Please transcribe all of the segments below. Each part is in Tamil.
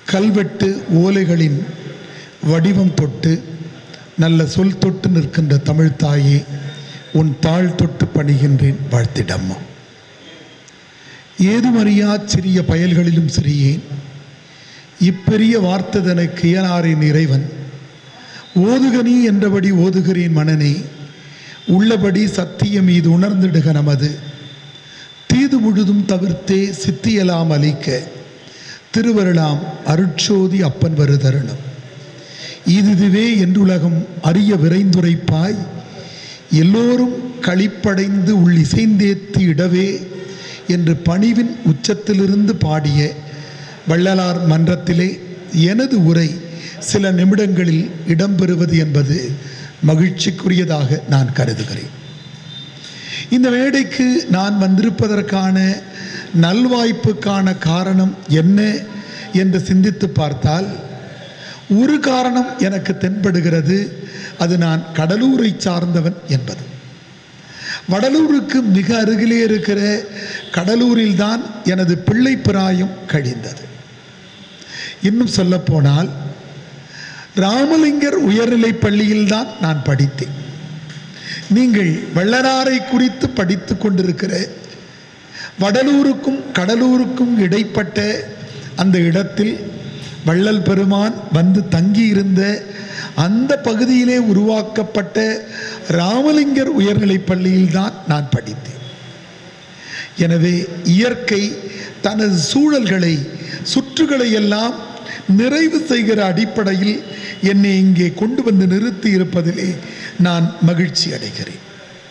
கல்வெட்டு ஓலைகளின் வடிவம் தொட்டு நல்ல சொல் தொட்டு நிற்கின்ற தமிழ் தாயே உன் தாழ் தொட்டு பணிகின்றேன் வாழ்த்திடம்மா ஏதுமறியா சிறிய பயல்களிலும் சிறியேன் இப்பெரிய வார்த்ததனுக்கு இயலாரின் இறைவன் ஓதுகனி என்றபடி ஓதுகிறேன் மனனே உள்ளபடி சத்தியம் இது உணர்ந்திடுக நமது தீது முழுதும் தவிர்த்தே சித்தியலாம் அளிக்க திருவருளாம் அருட்சோதி அப்பன் வரு தருணம் இதுவே என்றுலகம் அறிய விரைந்துரைப்பாய் எல்லோரும் களிப்படைந்து உள் இசைந்தேத்தி இடவே என்று பணிவின் உச்சத்திலிருந்து பாடிய வள்ளலார் மன்றத்திலே எனது உரை சில நிமிடங்களில் இடம்பெறுவது என்பது மகிழ்ச்சிக்குரியதாக நான் கருதுகிறேன் இந்த மேடைக்கு நான் வந்திருப்பதற்கான நல்வாய்ப்புக்கான காரணம் என்ன என்று சிந்தித்து பார்த்தால் ஒரு காரணம் எனக்கு தென்படுகிறது அது நான் கடலூரை சார்ந்தவன் என்பது வடலூருக்கு மிக அருகிலே இருக்கிற கடலூரில்தான் எனது பிள்ளை பிராயம் கழிந்தது இன்னும் சொல்லப்போனால் ராமலிங்கர் உயர்நிலைப் பள்ளியில்தான் நான் படித்தேன் நீங்கள் வள்ளலாரை குறித்து படித்து கொண்டிருக்கிற வடலூருக்கும் கடலூருக்கும் இடைப்பட்ட அந்த இடத்தில் வள்ளல் பெருமான் வந்து தங்கியிருந்த அந்த பகுதியிலே உருவாக்கப்பட்ட ராமலிங்கர் உயர்நிலைப் பள்ளியில்தான் நான் படித்தேன் எனவே இயற்கை தனது சூழல்களை சுற்றுகளை எல்லாம் நிறைவு செய்கிற அடிப்படையில் என்னை இங்கே கொண்டு வந்து நிறுத்தி இருப்பதிலே நான் மகிழ்ச்சி அடைகிறேன்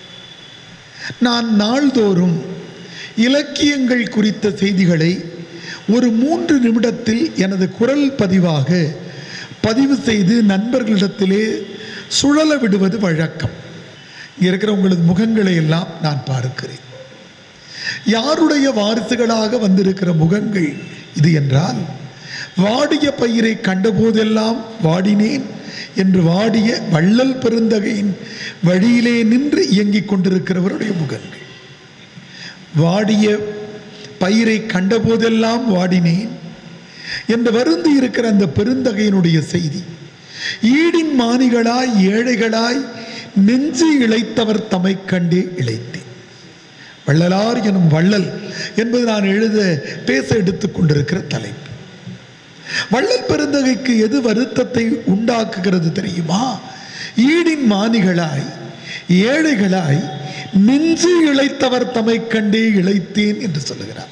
நான் நாள்தோறும் இலக்கியங்கள் குறித்த செய்திகளை ஒரு மூன்று நிமிடத்தில் எனது குரல் பதிவாக பதிவு செய்து நண்பர்களிடத்திலே சுழல விடுவது வழக்கம் இங்கே இருக்கிற உங்களது முகங்களை எல்லாம் நான் பார்க்கிறேன் யாருடைய வாரிசுகளாக வந்திருக்கிற முகங்கள் இது என்றால் வாடிய பயிரை கண்டபோதெல்லாம் வாடினேன் என்று வாடிய வள்ளல் பெருந்தகையின் வழியிலே நின்று இயங்கிக் கொண்டிருக்கிறவருடைய முகங்கள் வாடிய பயிரை கண்டபோதெல்லாம் வாடினேன் என்று வருந்தி இருக்கிற அந்த பெருந்தகையினுடைய செய்தி ஈடின் மானிகளாய் ஏழைகளாய் நெஞ்சு இழைத்தவர் தமை கண்டே இழைத்தேன் வள்ளலார் எனும் வள்ளல் என்பது நான் எழுத பேச எடுத்துக் கொண்டிருக்கிற தலைப்பு வள்ளல் பெருந்தகைக்கு எது வருத்தத்தை உண்டாக்குகிறது தெரியுமா ஈடின் மானிகளாய் ஏழைகளாய் நெஞ்சு இழைத்தவர் தமை கண்டே இழைத்தேன் என்று சொல்லுகிறார்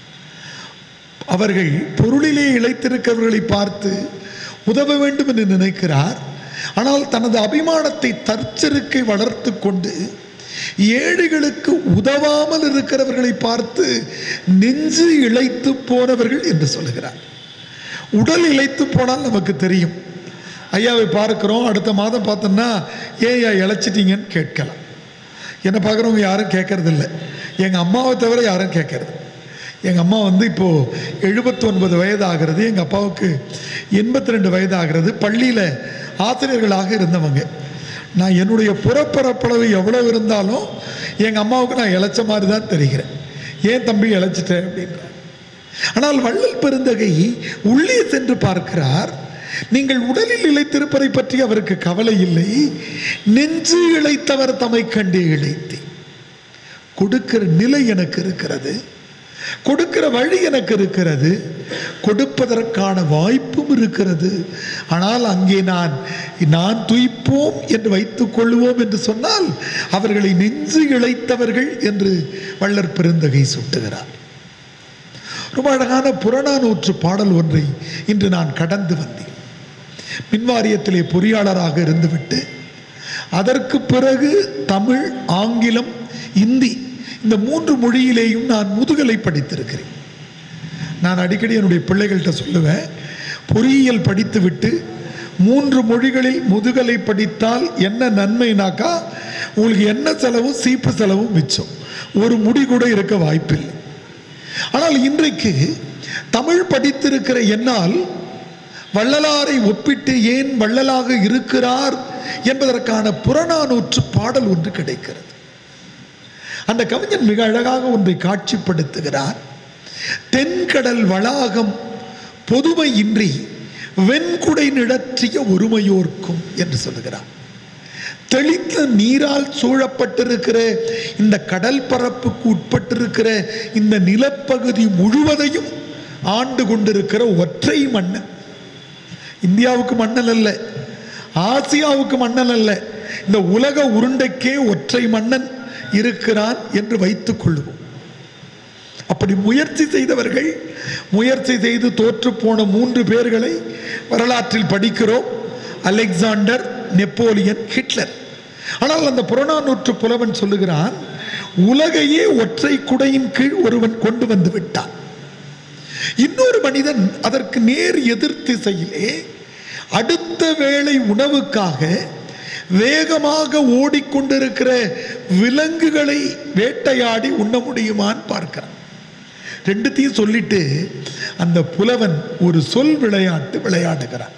அவர்கள் பொருளிலே இழைத்திருக்கிறவர்களை பார்த்து உதவ வேண்டும் என்று நினைக்கிறார் ஆனால் தனது அபிமானத்தை தற்செருக்கை வளர்த்து கொண்டு ஏழைகளுக்கு உதவாமல் இருக்கிறவர்களை பார்த்து நெஞ்சு இழைத்து போனவர்கள் என்று சொல்லுகிறார் உடல் இழைத்து போனால் நமக்கு தெரியும் ஐயாவை பார்க்குறோம் அடுத்த மாதம் பார்த்தோம்னா ஏன் ஐயா இழைச்சிட்டீங்கன்னு கேட்கலாம் என்னை பார்க்குறவங்க யாரும் கேட்கறதில்ல எங்கள் அம்மாவை தவிர யாரும் கேட்கறது எங்கள் அம்மா வந்து இப்போது எழுபத்தொன்பது வயது ஆகிறது எங்கள் அப்பாவுக்கு எண்பத்தி ரெண்டு வயது ஆகிறது பள்ளியில் ஆசிரியர்களாக இருந்தவங்க நான் என்னுடைய புறப்பரப்பளவு எவ்வளோ இருந்தாலும் எங்கள் அம்மாவுக்கு நான் இழைச்ச மாதிரி தான் தெரிகிறேன் ஏன் தம்பி இழைச்சிட்டேன் அப்படின்ற ஆனால் வள்ளல் பெருந்தகை உள்ளே சென்று பார்க்கிறார் நீங்கள் உடலில் இழைத்திருப்பதை பற்றி அவருக்கு கவலை இல்லை நெஞ்சு இழைத்தவர் தம்மை கண்டே இழைத்தேன் கொடுக்கிற நிலை எனக்கு இருக்கிறது கொடுக்கிற வழி எனக்கு இருக்கிறது கொடுப்பதற்கான வாய்ப்பும் இருக்கிறது ஆனால் அங்கே நான் நான் துய்ப்போம் என்று வைத்துக் கொள்வோம் என்று சொன்னால் அவர்களை நெஞ்சு இழைத்தவர்கள் என்று வள்ளற் பெருந்தகை சுட்டுகிறார் ரொம்ப அழகான புறநானூற்று பாடல் ஒன்றை இன்று நான் கடந்து வந்தேன் மின்வாரியத்திலே பொறியாளராக இருந்துவிட்டு அதற்கு பிறகு தமிழ் ஆங்கிலம் இந்தி இந்த மூன்று மொழியிலேயும் நான் முதுகலை படித்திருக்கிறேன் நான் அடிக்கடி என்னுடைய பிள்ளைகள்கிட்ட சொல்லுவேன் பொறியியல் படித்துவிட்டு மூன்று மொழிகளில் முதுகலை படித்தால் என்ன நன்மைனாக்கா உங்களுக்கு என்ன செலவும் சீப்பு செலவும் மிச்சம் ஒரு முடி கூட இருக்க வாய்ப்பில்லை ஆனால் இன்றைக்கு தமிழ் படித்திருக்கிற என்னால் வள்ளலாரை ஒப்பிட்டு ஏன் வள்ளலாக இருக்கிறார் என்பதற்கான புறநானூற்று பாடல் ஒன்று கிடைக்கிறது அந்த கவிஞன் மிக அழகாக ஒன்றை காட்சிப்படுத்துகிறார் தென்கடல் வளாகம் பொதுமையின்றி வெண்குடை நிழற்றிய ஒருமையோர்க்கும் என்று சொல்லுகிறார் தெளித்த நீரால் சூழப்பட்டிருக்கிற இந்த கடல் பரப்புக்கு உட்பட்டிருக்கிற இந்த நிலப்பகுதி முழுவதையும் ஆண்டு கொண்டிருக்கிற ஒற்றை மன்னன் இந்தியாவுக்கு மன்னன் அல்ல ஆசியாவுக்கு மன்னன் அல்ல இந்த உலக உருண்டைக்கே ஒற்றை மன்னன் இருக்கிறான் என்று வைத்துக் கொள்வோம் அப்படி முயற்சி செய்தவர்கள் முயற்சி செய்து தோற்று போன மூன்று பேர்களை வரலாற்றில் படிக்கிறோம் அலெக்சாண்டர் நெப்போலியன் ஹிட்லர் ஆனால் அந்த புறநானூற்று புலவன் சொல்லுகிறான் உலகையே ஒற்றை குடையின் கீழ் ஒருவன் கொண்டு வந்து விட்டான் இன்னொரு மனிதன் அதற்கு நேர் எதிர் திசையிலே அடுத்த வேளை உணவுக்காக வேகமாக ஓடிக்கொண்டிருக்கிற விலங்குகளை வேட்டையாடி உண்ண முடியுமான்னு பார்க்கிறான் ரெண்டுத்தையும் சொல்லிட்டு அந்த புலவன் ஒரு சொல் விளையாட்டு விளையாடுகிறான்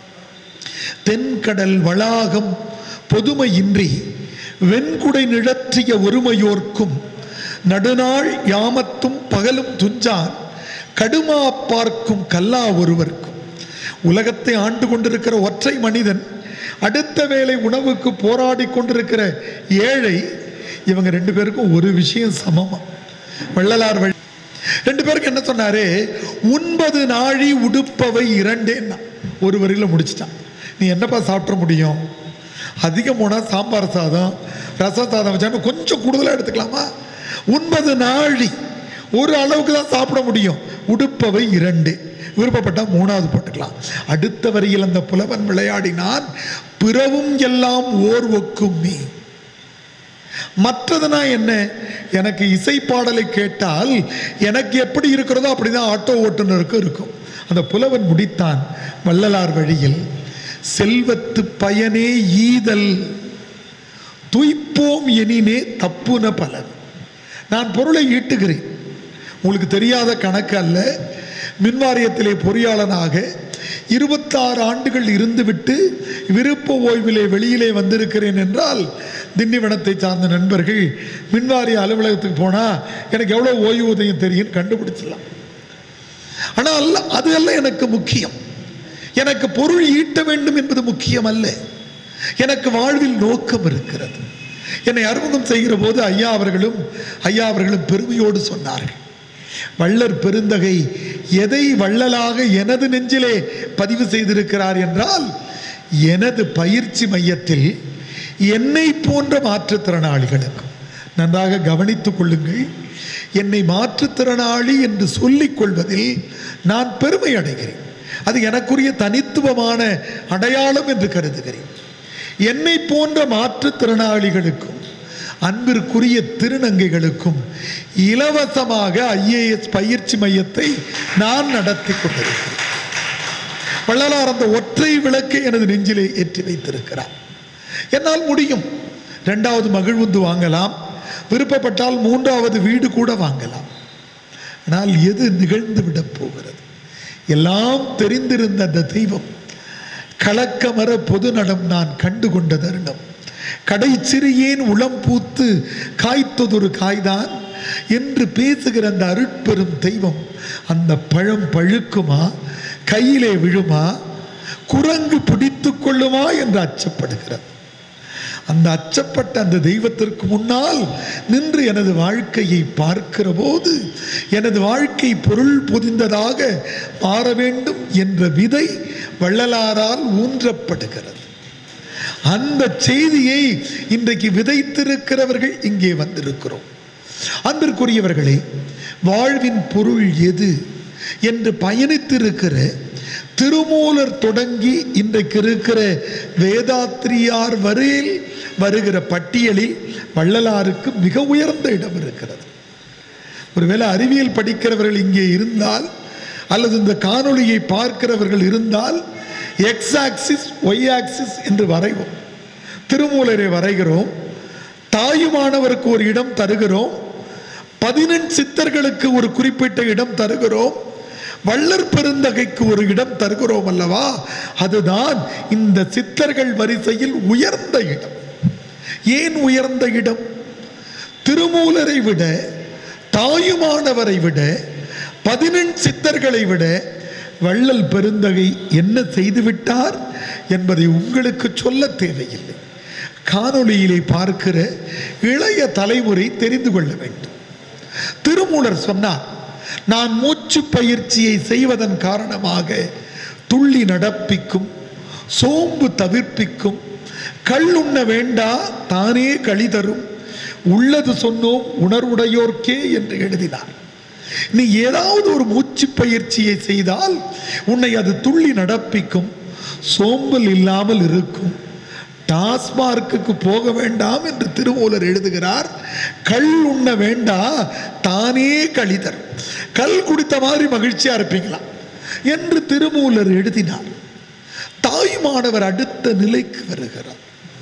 தென்கடல் வளாகம் பொதுமையின்றி வெண்குடை நிழற்றிய ஒருமையோர்க்கும் நடுநாள் யாமத்தும் பகலும் துஞ்சான் கடுமா பார்க்கும் கல்லா ஒருவர்க்கும் உலகத்தை ஆண்டு கொண்டிருக்கிற ஒற்றை மனிதன் அடுத்த வேளை உணவுக்கு போராடி கொண்டிருக்கிற ஏழை இவங்க ரெண்டு பேருக்கும் ஒரு விஷயம் சமமா வள்ளலார் வழி ரெண்டு பேருக்கு என்ன சொன்னாரு ஒன்பது நாழி உடுப்பவை இரண்டேன்னா ஒரு வரியில முடிச்சிட்டான் நீ என்னப்பா சாப்பிட முடியும் அதிகம் போனால் சாம்பார் சாதம் ரச சாதம் வச்சாலும் கொஞ்சம் கூடுதலாக எடுத்துக்கலாமா ஒன்பது நாழி ஒரு அளவுக்கு தான் சாப்பிட முடியும் உடுப்பவை இரண்டு விருப்பப்பட்டா மூணாவது போட்டுக்கலாம் அடுத்த வரியில் அந்த புலவன் விளையாடினான் பிறவும் எல்லாம் ஓர் ஒக்கும்மி மற்றதுனா என்ன எனக்கு இசை பாடலை கேட்டால் எனக்கு எப்படி இருக்கிறதோ அப்படிதான் ஆட்டோ ஓட்டுநருக்கு இருக்கும் அந்த புலவன் முடித்தான் வள்ளலார் வழியில் செல்வத்து பயனே ஈதல் துய்ப்போம் எனினே தப்புன பலன் நான் பொருளை ஈட்டுகிறேன் உங்களுக்கு தெரியாத கணக்கு அல்ல மின்வாரியத்திலே பொறியாளனாக இருபத்தாறு ஆண்டுகள் இருந்துவிட்டு விருப்ப ஓய்விலே வெளியிலே வந்திருக்கிறேன் என்றால் திண்டிவனத்தை சார்ந்த நண்பர்கள் மின்வாரிய அலுவலகத்துக்கு போனால் எனக்கு எவ்வளோ ஓய்வூதியம் தெரியும் கண்டுபிடிச்சிடலாம் ஆனால் அது அல்ல எனக்கு முக்கியம் எனக்கு பொருள் ஈட்ட வேண்டும் என்பது முக்கியம் அல்ல எனக்கு வாழ்வில் நோக்கம் இருக்கிறது என்னை அறிமுகம் செய்கிற போது ஐயா அவர்களும் ஐயா அவர்களும் பெருமையோடு சொன்னார்கள் வள்ளர் பெருந்தகை எதை வள்ளலாக எனது நெஞ்சிலே பதிவு செய்திருக்கிறார் என்றால் எனது பயிற்சி மையத்தில் என்னை போன்ற மாற்றுத்திறனாளிகளுக்கு நன்றாக கவனித்துக் கொள்ளுங்கள் என்னை மாற்றுத்திறனாளி என்று சொல்லிக் கொள்வதில் நான் பெருமை அடைகிறேன் அது எனக்குரிய தனித்துவமான அடையாளம் என்று கருதுகிறேன் என்னை போன்ற மாற்றுத்திறனாளிகளுக்கும் அன்பிற்குரிய திருநங்கைகளுக்கும் இலவசமாக ஐஏஎஸ் பயிற்சி மையத்தை நான் நடத்தி கொண்டிருக்கிறேன் வள்ளலார் அந்த ஒற்றை விளக்கை எனது நெஞ்சிலே ஏற்றி வைத்திருக்கிறார் என்னால் முடியும் ரெண்டாவது மகிழ்வுந்து வாங்கலாம் விருப்பப்பட்டால் மூன்றாவது வீடு கூட வாங்கலாம் ஆனால் எது நிகழ்ந்து விடப் போகிறது எல்லாம் தெரிந்திருந்த அந்த தெய்வம் கலக்கமர பொது நடம் நான் கண்டு கொண்ட தருணம் கடை சிறியேன் உளம் பூத்து காய்த்ததொரு காய்தான் என்று பேசுகிற அந்த அருட்பெரும் தெய்வம் அந்த பழம் பழுக்குமா கையிலே விழுமா குரங்கு பிடித்து கொள்ளுமா என்று அச்சப்படுகிறது அந்த அச்சப்பட்ட அந்த தெய்வத்திற்கு முன்னால் நின்று எனது வாழ்க்கையை பார்க்கிற போது எனது வாழ்க்கை பொருள் பொதிந்ததாக மாற வேண்டும் என்ற விதை வள்ளலாரால் ஊன்றப்படுகிறது அந்த செய்தியை இன்றைக்கு விதைத்திருக்கிறவர்கள் இங்கே வந்திருக்கிறோம் அன்பிற்குரியவர்களே வாழ்வின் பொருள் எது என்று பயணித்திருக்கிற திருமூலர் தொடங்கி இன்றைக்கு இருக்கிற வேதாத்திரியார் வரையில் வருகிற பட்டியலில் வள்ளலாருக்கு மிக உயர்ந்த இடம் இருக்கிறது ஒருவேளை அறிவியல் படிக்கிறவர்கள் இங்கே இருந்தால் அல்லது இந்த காணொளியை பார்க்கிறவர்கள் இருந்தால் எக்ஸ் ஆக்சிஸ் ஒய் ஆக்சிஸ் என்று வரைவோம் திருமூலரை வரைகிறோம் தாயுமானவருக்கு ஒரு இடம் தருகிறோம் பதினெண் சித்தர்களுக்கு ஒரு குறிப்பிட்ட இடம் தருகிறோம் வள்ளற் பெருந்தகைக்கு ஒரு இடம் தருகிறோம் அல்லவா அதுதான் இந்த சித்தர்கள் வரிசையில் உயர்ந்த இடம் ஏன் உயர்ந்த இடம் திருமூலரை விட தாயுமானவரை விட பதினெண் சித்தர்களை விட வள்ளல் பெருந்தகை என்ன செய்துவிட்டார் என்பதை உங்களுக்கு சொல்ல தேவையில்லை காணொளியிலே பார்க்கிற இளைய தலைமுறை தெரிந்து கொள்ள வேண்டும் திருமூலர் சொன்னார் நான் மூச்சு பயிற்சியை செய்வதன் காரணமாக துள்ளி நடப்பிக்கும் சோம்பு தவிர்ப்பிக்கும் கள் உண்ண வேண்டா தானே களி தரும் உள்ளது சொன்னோம் உணர்வுடையோர்க்கே என்று எழுதினார் நீ ஏதாவது ஒரு மூச்சு பயிற்சியை செய்தால் உன்னை அது துள்ளி நடப்பிக்கும் சோம்பல் இல்லாமல் இருக்கும் டாஸ்மார்க்குக்கு போக வேண்டாம் என்று திருமூலர் எழுதுகிறார் கள் உண்ண வேண்டா தானே கழிதர் கல் குடித்த மாதிரி மகிழ்ச்சியா இருப்பீங்களா என்று திருமூலர் எழுதினார் தாயுமானவர் அடுத்த நிலைக்கு வருகிறார்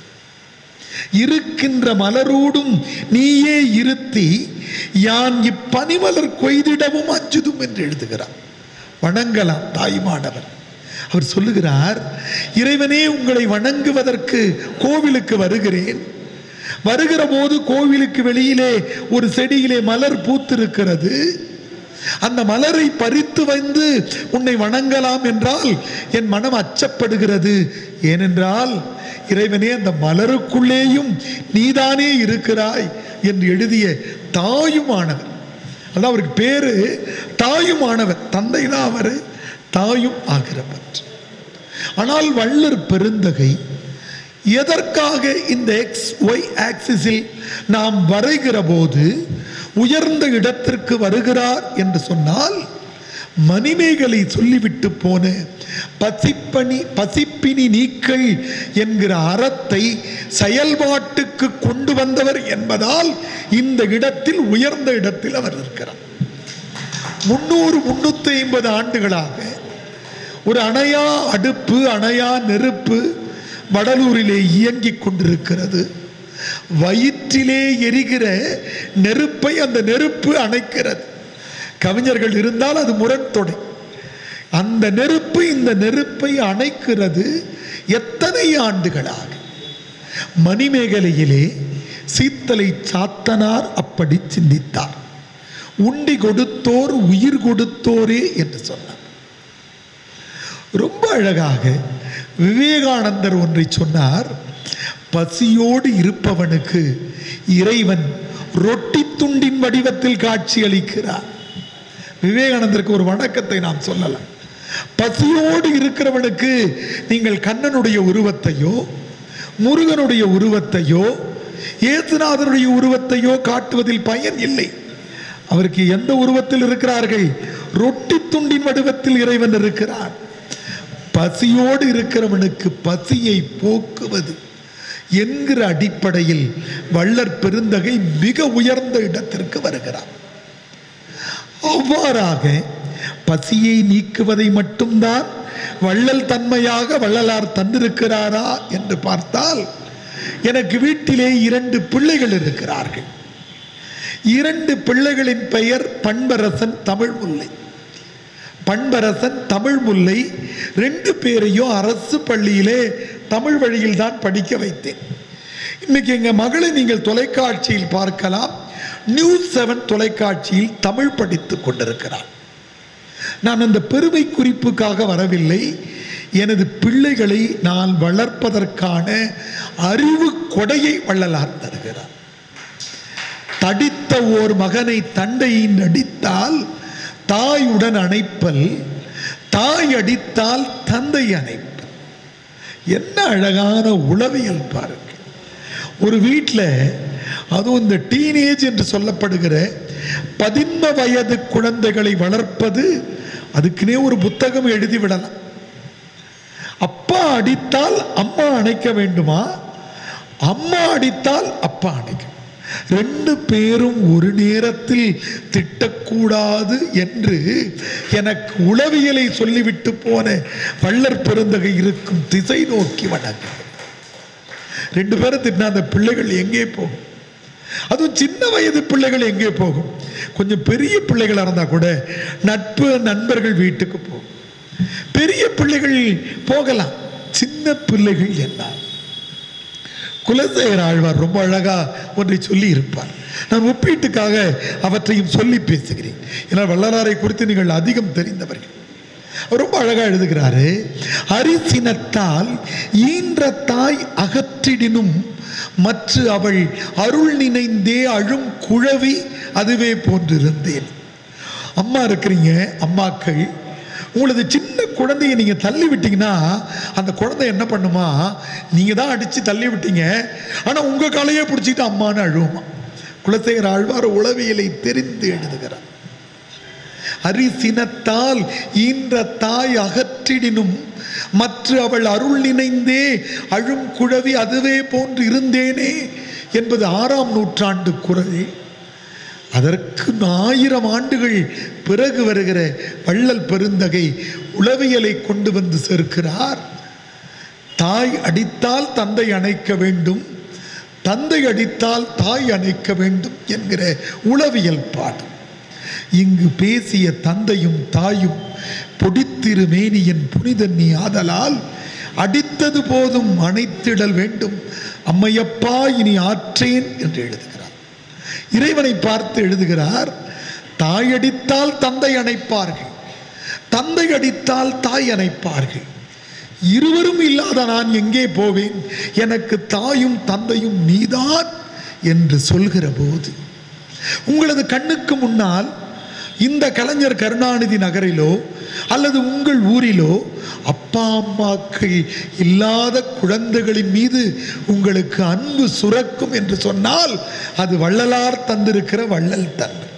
இருக்கின்ற மலரோடும் நீயே இருத்தி யான் இப்பனிமலர் கொய்திடவும் அஞ்சுதும் என்று எழுதுகிறார் வணங்கலாம் தாயுமானவர் அவர் சொல்லுகிறார் இறைவனே உங்களை வணங்குவதற்கு கோவிலுக்கு வருகிறேன் வருகிற போது கோவிலுக்கு வெளியிலே ஒரு செடியிலே மலர் பூத்திருக்கிறது அந்த மலரை பறித்து வந்து உன்னை வணங்கலாம் என்றால் என் மனம் அச்சப்படுகிறது ஏனென்றால் இறைவனே அந்த மலருக்குள்ளேயும் நீதானே இருக்கிறாய் என்று எழுதிய தாயுமானவர் அதான் அவருக்கு பேரு தாயுமானவர் தந்தை தான் அவர் தாயும் ஆகிறவர் ஆனால் வள்ளர் பெருந்தகை எதற்காக இந்த எக்ஸ் ஒய் ஆக்சிஸில் நாம் வரைகிற போது உயர்ந்த இடத்திற்கு வருகிறார் என்று சொன்னால் மணிமேகலை சொல்லிவிட்டு போன பசிப்பணி பசிப்பினி நீக்கள் என்கிற அறத்தை செயல்பாட்டுக்கு கொண்டு வந்தவர் என்பதால் இந்த இடத்தில் உயர்ந்த இடத்தில் அவர் இருக்கிறார் முன்னூறு முன்னூத்தி ஐம்பது ஆண்டுகளாக ஒரு அணையா அடுப்பு அணையா நெருப்பு வடலூரிலே இயங்கிக் கொண்டிருக்கிறது வயிற்றிலே எரிகிற நெருப்பை அந்த நெருப்பு அணைக்கிறது கவிஞர்கள் இருந்தால் அது முரண்தொடை அந்த நெருப்பு இந்த நெருப்பை அணைக்கிறது எத்தனை ஆண்டுகளாக மணிமேகலையிலே சீத்தலை சாத்தனார் அப்படி சிந்தித்தார் உண்டி கொடுத்தோர் உயிர் கொடுத்தோரே என்று சொன்னார் ரொம்ப அழகாக விவேகானந்தர் ஒன்றை சொன்னார் பசியோடு இருப்பவனுக்கு இறைவன் ரொட்டி துண்டின் வடிவத்தில் காட்சி அளிக்கிறார் விவேகானந்தருக்கு ஒரு வணக்கத்தை நாம் சொல்லலாம் பசியோடு இருக்கிறவனுக்கு நீங்கள் கண்ணனுடைய உருவத்தையோ முருகனுடைய உருவத்தையோ ஏசுநாதனுடைய உருவத்தையோ காட்டுவதில் பயன் இல்லை அவருக்கு எந்த உருவத்தில் இருக்கிறார்கள் ரொட்டி துண்டின் வடிவத்தில் இறைவன் இருக்கிறார் பசியோடு இருக்கிறவனுக்கு பசியை போக்குவது என்கிற அடிப்படையில் வள்ளற் பெருந்தகை மிக உயர்ந்த இடத்திற்கு வருகிறார் அவ்வாறாக பசியை நீக்குவதை மட்டும்தான் வள்ளல் தன்மையாக வள்ளலார் தந்திருக்கிறாரா என்று பார்த்தால் எனக்கு வீட்டிலே இரண்டு பிள்ளைகள் இருக்கிறார்கள் இரண்டு பிள்ளைகளின் பெயர் பண்பரசன் தமிழ் முல்லை பண்பரசன் தமிழ் முல்லை ரெண்டு பேரையும் அரசு பள்ளியிலே தமிழ் வழியில் தான் படிக்க வைத்தேன் இன்னைக்கு எங்க மகளை நீங்கள் தொலைக்காட்சியில் பார்க்கலாம் நியூஸ் செவன் தொலைக்காட்சியில் தமிழ் படித்துக் கொண்டிருக்கிறார் நான் அந்த பெருமை குறிப்புக்காக வரவில்லை எனது பிள்ளைகளை நான் வளர்ப்பதற்கான அறிவு கொடையை வள்ளலார் தருகிறார் தடித்த ஓர் மகனை தண்டையின் அடித்தால் தாயுடன் அணைப்பல் தாய் அடித்தால் தந்தை அணைப்பல் என்ன அழகான உளவியல் பாருங்க ஒரு வீட்டில் அதுவும் இந்த டீனேஜ் என்று சொல்லப்படுகிற பதின்ம வயது குழந்தைகளை வளர்ப்பது அதுக்குன்னே ஒரு புத்தகம் எழுதி விடலாம் அப்பா அடித்தால் அம்மா அணைக்க வேண்டுமா அம்மா அடித்தால் அப்பா அணைக்கும் ரெண்டு பேரும் ஒரு நேரத்தில் திட்டக்கூடாது என்று எனக்கு உளவியலை சொல்லிவிட்டு போன வள்ளற் பெருந்தகை இருக்கும் திசை நோக்கி வணங்கு ரெண்டு பேரும் திட்டினா அந்த பிள்ளைகள் எங்கே போகும் அதுவும் சின்ன வயது பிள்ளைகள் எங்கே போகும் கொஞ்சம் பெரிய பிள்ளைகளா இருந்தா கூட நட்பு நண்பர்கள் வீட்டுக்கு போகும் பெரிய பிள்ளைகள் போகலாம் சின்ன பிள்ளைகள் என்ன குலசேகர ஆழ்வார் ரொம்ப அழகா ஒன்றை சொல்லி இருப்பார் நான் ஒப்பீட்டுக்காக அவற்றையும் சொல்லி பேசுகிறேன் ஏன்னா வள்ளலாரை குறித்து நீங்கள் அதிகம் தெரிந்தவர்கள் அவர் ரொம்ப அழகா எழுதுகிறாரு அரிசினத்தால் ஈன்ற தாய் அகற்றிடினும் மற்ற அவள் அருள் நினைந்தே அழும் குழவி அதுவே போன்றிருந்தேன் அம்மா இருக்கிறீங்க அம்மாக்கள் உங்களது சின்ன குழந்தைய நீங்கள் தள்ளி விட்டீங்கன்னா அந்த குழந்தை என்ன பண்ணுமா நீங்கள் தான் அடித்து தள்ளி விட்டீங்க ஆனால் உங்கள் காலையே பிடிச்சிட்டு அம்மான்னு அழுவுமா குலசேகர ஆழ்வார் உளவியலை தெரிந்து எழுதுகிறார் அரிசினத்தால் ஈன்ற தாய் அகற்றிடினும் மற்ற அவள் அருள் நினைந்தே அழும் குழவி அதுவே போன்று இருந்தேனே என்பது ஆறாம் நூற்றாண்டு குரல் அதற்கு ஆயிரம் ஆண்டுகள் பிறகு வருகிற வள்ளல் பெருந்தகை உளவியலை கொண்டு வந்து சேர்க்கிறார் தாய் அடித்தால் தந்தை அணைக்க வேண்டும் தந்தை அடித்தால் தாய் அணைக்க வேண்டும் என்கிற உளவியல் பாடம் இங்கு பேசிய தந்தையும் தாயும் பொடித்திரு மேனியன் புனிதன் நீ ஆதலால் அடித்தது போதும் அணைத்திடல் வேண்டும் அம்மையப்பா இனி ஆற்றேன் என்று எழுதுகிறார் இறைவனை பார்த்து எழுதுகிறார் தாய் அடித்தால் தந்தை அணைப்பார்கள் தந்தை அடித்தால் தாய் அணைப்பார்கள் இருவரும் இல்லாத நான் எங்கே போவேன் எனக்கு தாயும் தந்தையும் நீதான் என்று சொல்கிற போது உங்களது கண்ணுக்கு முன்னால் இந்த கலைஞர் கருணாநிதி நகரிலோ அல்லது உங்கள் ஊரிலோ அப்பா அம்மாக்கள் இல்லாத குழந்தைகளின் மீது உங்களுக்கு அன்பு சுரக்கும் என்று சொன்னால் அது வள்ளலார் தந்திருக்கிற வள்ளல் தன்மை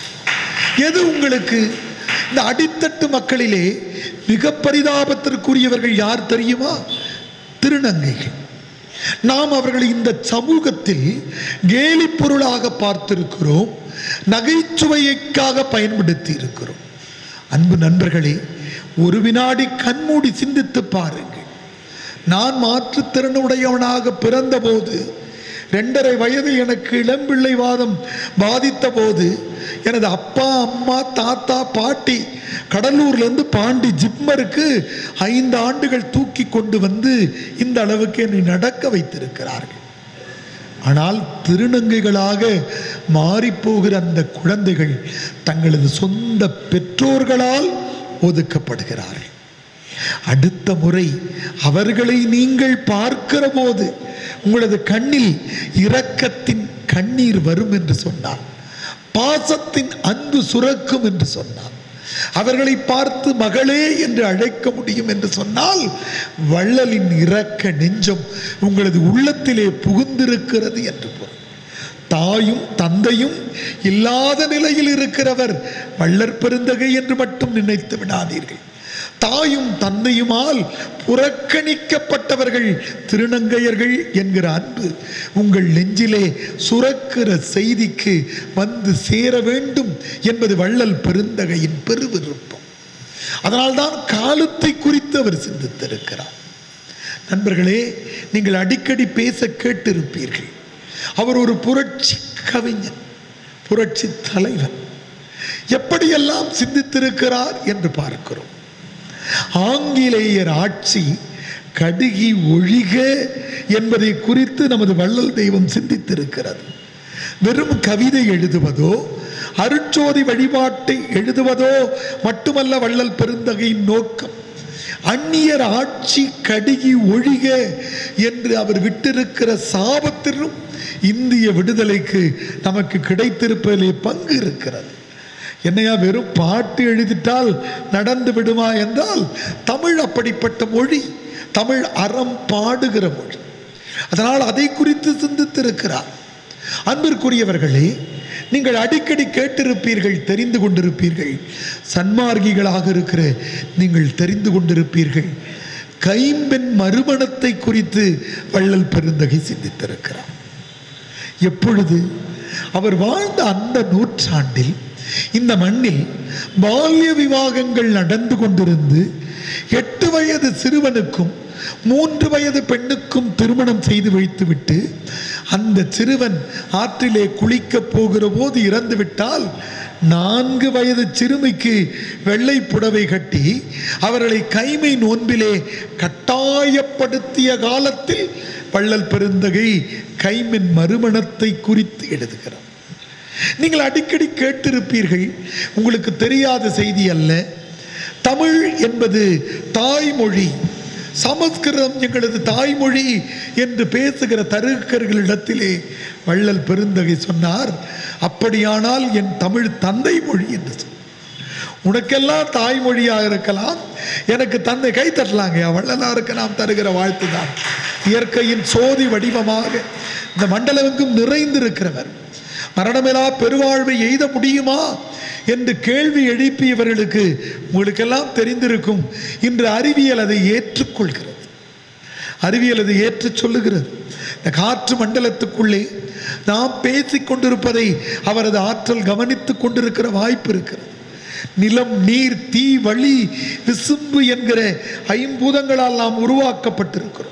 எது உங்களுக்கு இந்த அடித்தட்டு மக்களிலே மிக பரிதாபத்திற்குரியவர்கள் யார் தெரியுமா திருநங்கைகள் நாம் அவர்களை இந்த சமூகத்தில் கேலி பொருளாக பார்த்திருக்கிறோம் நகைச்சுவைக்காக பயன்படுத்தி இருக்கிறோம் அன்பு நண்பர்களே ஒரு வினாடி கண்மூடி சிந்தித்து பாருங்கள் நான் மாற்றுத்திறனுடையவனாக பிறந்தபோது ரெண்டரை வயது எனக்கு இளம்பிள்ளை வாதம் பாதித்த போது எனது அப்பா அம்மா தாத்தா பாட்டி கடலூர்லேருந்து பாண்டி ஜிப்மருக்கு ஐந்து ஆண்டுகள் தூக்கி கொண்டு வந்து இந்த அளவுக்கு என்னை நடக்க வைத்திருக்கிறார்கள் ஆனால் திருநங்கைகளாக மாறிப்போகிற அந்த குழந்தைகள் தங்களது சொந்த பெற்றோர்களால் ஒதுக்கப்படுகிறார்கள் அடுத்த முறை அவர்களை நீங்கள் பார்க்கிற போது உங்களது கண்ணில் இரக்கத்தின் கண்ணீர் வரும் என்று சொன்னார் பாசத்தின் அன்பு சுரக்கும் என்று சொன்னார் அவர்களை பார்த்து மகளே என்று அழைக்க முடியும் என்று சொன்னால் வள்ளலின் இரக்க நெஞ்சம் உங்களது உள்ளத்திலே புகுந்திருக்கிறது என்று பொருள் தாயும் தந்தையும் இல்லாத நிலையில் இருக்கிறவர் வள்ளற் பெருந்தகை என்று மட்டும் நினைத்து விடாதீர்கள் தாயும் தந்தையுமால் புறக்கணிக்கப்பட்டவர்கள் திருநங்கையர்கள் என்கிற அன்பு உங்கள் நெஞ்சிலே சுரக்கிற செய்திக்கு வந்து சேர வேண்டும் என்பது வள்ளல் பெருந்தகையின் பெருவிருப்பம் அதனால்தான் காலத்தை குறித்து அவர் சிந்தித்திருக்கிறார் நண்பர்களே நீங்கள் அடிக்கடி பேச கேட்டிருப்பீர்கள் அவர் ஒரு புரட்சி கவிஞன் புரட்சி தலைவன் எப்படியெல்லாம் சிந்தித்திருக்கிறார் என்று பார்க்கிறோம் ஆங்கிலேயர் ஆட்சி கடுகி ஒழிக என்பதை குறித்து நமது வள்ளல் தெய்வம் சிந்தித்திருக்கிறது வெறும் கவிதை எழுதுவதோ அருட்சோதி வழிபாட்டை எழுதுவதோ மட்டுமல்ல வள்ளல் பெருந்தகையின் நோக்கம் அந்நியர் ஆட்சி கடுகி ஒழிக என்று அவர் விட்டிருக்கிற சாபத்திலும் இந்திய விடுதலைக்கு நமக்கு கிடைத்திருப்பதிலே பங்கு இருக்கிறது என்னையா வெறும் பாட்டு எழுதிட்டால் நடந்து விடுமா என்றால் தமிழ் அப்படிப்பட்ட மொழி தமிழ் அறம் பாடுகிற மொழி அதனால் அதை குறித்து சிந்தித்திருக்கிறார் அன்பிற்குரியவர்களே நீங்கள் அடிக்கடி கேட்டிருப்பீர்கள் தெரிந்து கொண்டிருப்பீர்கள் சன்மார்கிகளாக இருக்கிற நீங்கள் தெரிந்து கொண்டிருப்பீர்கள் கைம்பெண் மறுமணத்தை குறித்து வள்ளல் பெருந்தகை சிந்தித்திருக்கிறார் எப்பொழுது அவர் வாழ்ந்த அந்த நூற்றாண்டில் இந்த மண்ணில் பால்ய விவாகங்கள் நடந்து கொண்டிருந்து எட்டு வயது சிறுவனுக்கும் மூன்று வயது பெண்ணுக்கும் திருமணம் செய்து வைத்துவிட்டு அந்த சிறுவன் ஆற்றிலே குளிக்கப் போகிற போது இறந்து விட்டால் நான்கு வயது சிறுமிக்கு வெள்ளை புடவை கட்டி அவர்களை கைமை நோன்பிலே கட்டாயப்படுத்திய காலத்தில் வள்ளல் பெருந்தகை கைமின் மறுமணத்தை குறித்து எழுதுகிறார் நீங்கள் அடிக்கடி கேட்டிருப்பீர்கள் உங்களுக்கு தெரியாத செய்தி அல்ல தமிழ் என்பது தாய்மொழி சமஸ்கிருதம் எங்களது தாய்மொழி என்று பேசுகிற தருக்கர்களிடத்திலே வள்ளல் பெருந்தகை சொன்னார் அப்படியானால் என் தமிழ் தந்தை மொழி என்று சொன்னார் உனக்கெல்லாம் தாய்மொழியாக இருக்கலாம் எனக்கு தந்தை கை தட்டலாங்க வள்ளலாருக்கு நாம் தருகிற வாழ்த்து தான் இயற்கையின் சோதி வடிவமாக இந்த மண்டலமெங்கும் நிறைந்திருக்கிறவர் மரணமிலா பெருவாழ்வை எய்த முடியுமா என்று கேள்வி எழுப்பியவர்களுக்கு உங்களுக்கெல்லாம் தெரிந்திருக்கும் இன்று அறிவியல் அதை ஏற்றுக்கொள்கிறது அறிவியல் அதை ஏற்றுச் சொல்லுகிறது இந்த காற்று மண்டலத்துக்குள்ளே நாம் பேசிக் கொண்டிருப்பதை அவரது ஆற்றல் கவனித்துக் கொண்டிருக்கிற வாய்ப்பு இருக்கிறது நிலம் நீர் தீ வழி விசும்பு என்கிற ஐம்பூதங்களால் நாம் உருவாக்கப்பட்டிருக்கிறோம்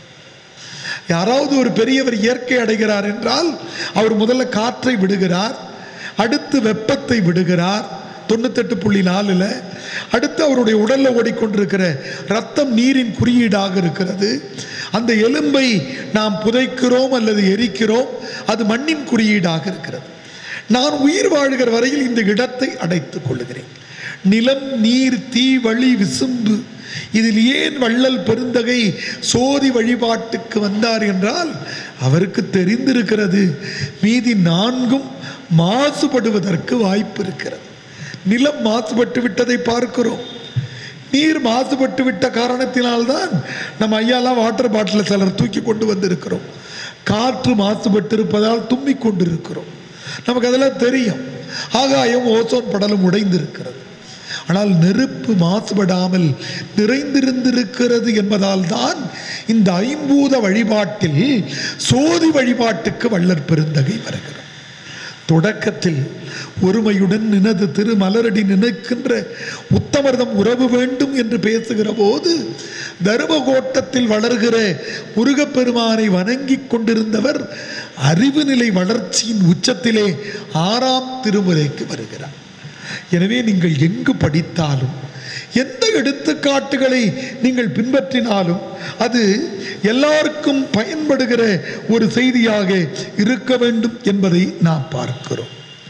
யாராவது ஒரு பெரியவர் இயற்கை அடைகிறார் என்றால் அவர் முதல்ல காற்றை விடுகிறார் அடுத்து வெப்பத்தை விடுகிறார் தொண்ணூத்தெட்டு புள்ளி நாலில் அடுத்து அவருடைய உடலில் ஓடிக்கொண்டிருக்கிற ரத்தம் நீரின் குறியீடாக இருக்கிறது அந்த எலும்பை நாம் புதைக்கிறோம் அல்லது எரிக்கிறோம் அது மண்ணின் குறியீடாக இருக்கிறது நான் உயிர் வாழ்கிற வரையில் இந்த இடத்தை அடைத்துக் கொள்ளுகிறேன் நிலம் நீர் தீ வழி விசும்பு இதில் ஏன் வள்ளல் பெருந்தகை சோதி வழிபாட்டுக்கு வந்தார் என்றால் அவருக்கு தெரிந்திருக்கிறது மீதி நான்கும் மாசுபடுவதற்கு வாய்ப்பு இருக்கிறது நிலம் மாசுபட்டு விட்டதை பார்க்கிறோம் நீர் மாசுபட்டு விட்ட காரணத்தினால்தான் நம்ம ஐயாலாம் வாட்டர் பாட்டில் சிலர் தூக்கி கொண்டு வந்திருக்கிறோம் காற்று மாசுபட்டு இருப்பதால் தும்மிக் கொண்டிருக்கிறோம் நமக்கு அதெல்லாம் தெரியும் ஆகாயம் ஓசோன் படலம் உடைந்திருக்கிறது ஆனால் நெருப்பு மாசுபடாமல் நிறைந்திருந்திருக்கிறது என்பதால் தான் இந்த ஐம்பூத வழிபாட்டில் சோதி வழிபாட்டுக்கு வள்ளற் பெருந்தகை வருகிறார் தொடக்கத்தில் ஒருமையுடன் நினது திருமலரடி நினைக்கின்ற உத்தமர்தம் உறவு வேண்டும் என்று பேசுகிற போது தருமகோட்டத்தில் வளர்கிற முருகப்பெருமானை வணங்கிக் கொண்டிருந்தவர் அறிவு நிலை வளர்ச்சியின் உச்சத்திலே ஆறாம் திருமுறைக்கு வருகிறார் எனவே நீங்கள் எங்கு படித்தாலும் எந்த எடுத்துக்காட்டுகளை நீங்கள் பின்பற்றினாலும் அது எல்லாருக்கும் பயன்படுகிற ஒரு செய்தியாக இருக்க வேண்டும் என்பதை நாம் பார்க்கிறோம்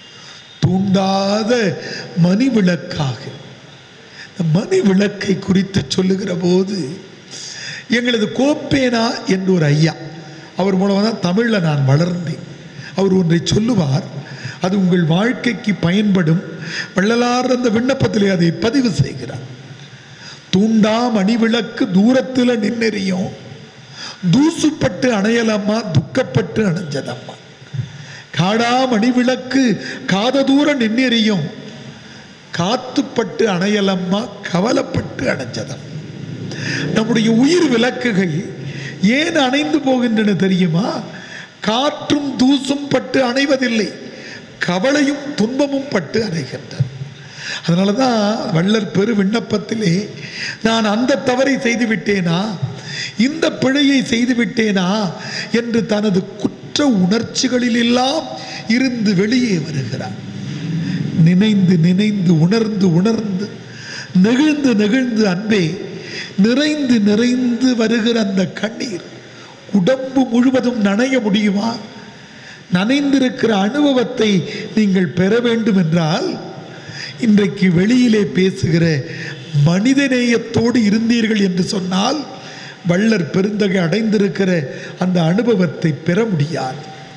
தூண்டாத மணி விளக்காக இந்த மணி விளக்கை குறித்து சொல்லுகிற போது எங்களது கோப்பேனா என்று ஒரு ஐயா அவர் மூலமாக தான் தமிழில் நான் வளர்ந்தேன் அவர் ஒன்றை சொல்லுவார் அது உங்கள் வாழ்க்கைக்கு பயன்படும் வள்ளலார் அந்த விண்ணப்பத்திலே அதை பதிவு செய்கிறார் தூண்டா மணி விளக்கு தூரத்தில் நின்னெறியும் தூசுப்பட்டு அணையலம்மா துக்கப்பட்டு அணைஞ்சதம்மா காடா மணி விளக்கு காத தூரம் நின்னெறியும் காத்துப்பட்டு அணையலம்மா கவலைப்பட்டு அணைஞ்சதம் நம்முடைய உயிர் விளக்குகள் ஏன் அணைந்து போகின்றன தெரியுமா காற்றும் தூசும் பட்டு அணைவதில்லை கவலையும் துன்பமும் பட்டு அணைகின்றன அதனால தான் வள்ளல் பெரு விண்ணப்பத்திலே நான் அந்த தவறை செய்து விட்டேனா இந்த பிழையை செய்து விட்டேனா என்று தனது குற்ற உணர்ச்சிகளிலெல்லாம் இருந்து வெளியே வருகிறார் நினைந்து நினைந்து உணர்ந்து உணர்ந்து நெகிழ்ந்து நெகிழ்ந்து அன்பே நிறைந்து நிறைந்து வருகிற அந்த கண்ணீர் உடம்பு முழுவதும் நனைய முடியுமா நனைந்திருக்கிற அனுபவத்தை நீங்கள் பெற வேண்டும் என்றால் இன்றைக்கு வெளியிலே பேசுகிற மனிதநேயத்தோடு இருந்தீர்கள் என்று சொன்னால் வள்ளர் பெருந்தகை அடைந்திருக்கிற அந்த அனுபவத்தை பெற முடியாது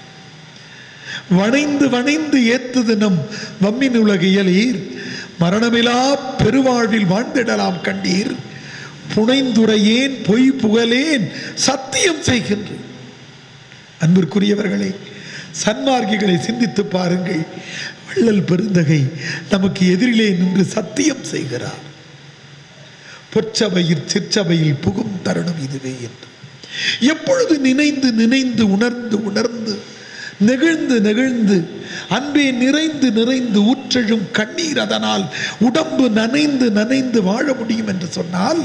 வணைந்து வணைந்து ஏத்துது நம் வம்மின் உலக இயலீர் மரணமிலா பெருவாழ்வில் வாழ்ந்திடலாம் கண்டீர் புனைந்துரையேன் பொய் புகழேன் சத்தியம் செய்கின்றேன் அன்பிற்குரியவர்களே சன்மார்க்கிகளை சிந்தித்து பாருங்கள் வள்ளல் பெருந்தகை நமக்கு எதிரிலே நின்று சத்தியம் செய்கிறார் பொற்சபையில் சிற்சபையில் புகும் தருணம் இதுவே என்று எப்பொழுது நினைந்து நினைந்து உணர்ந்து உணர்ந்து நெகிழ்ந்து நெகிழ்ந்து அன்பே நிறைந்து நிறைந்து ஊற்றெழும் கண்ணீர் அதனால் உடம்பு நனைந்து நனைந்து வாழ முடியும் என்று சொன்னால்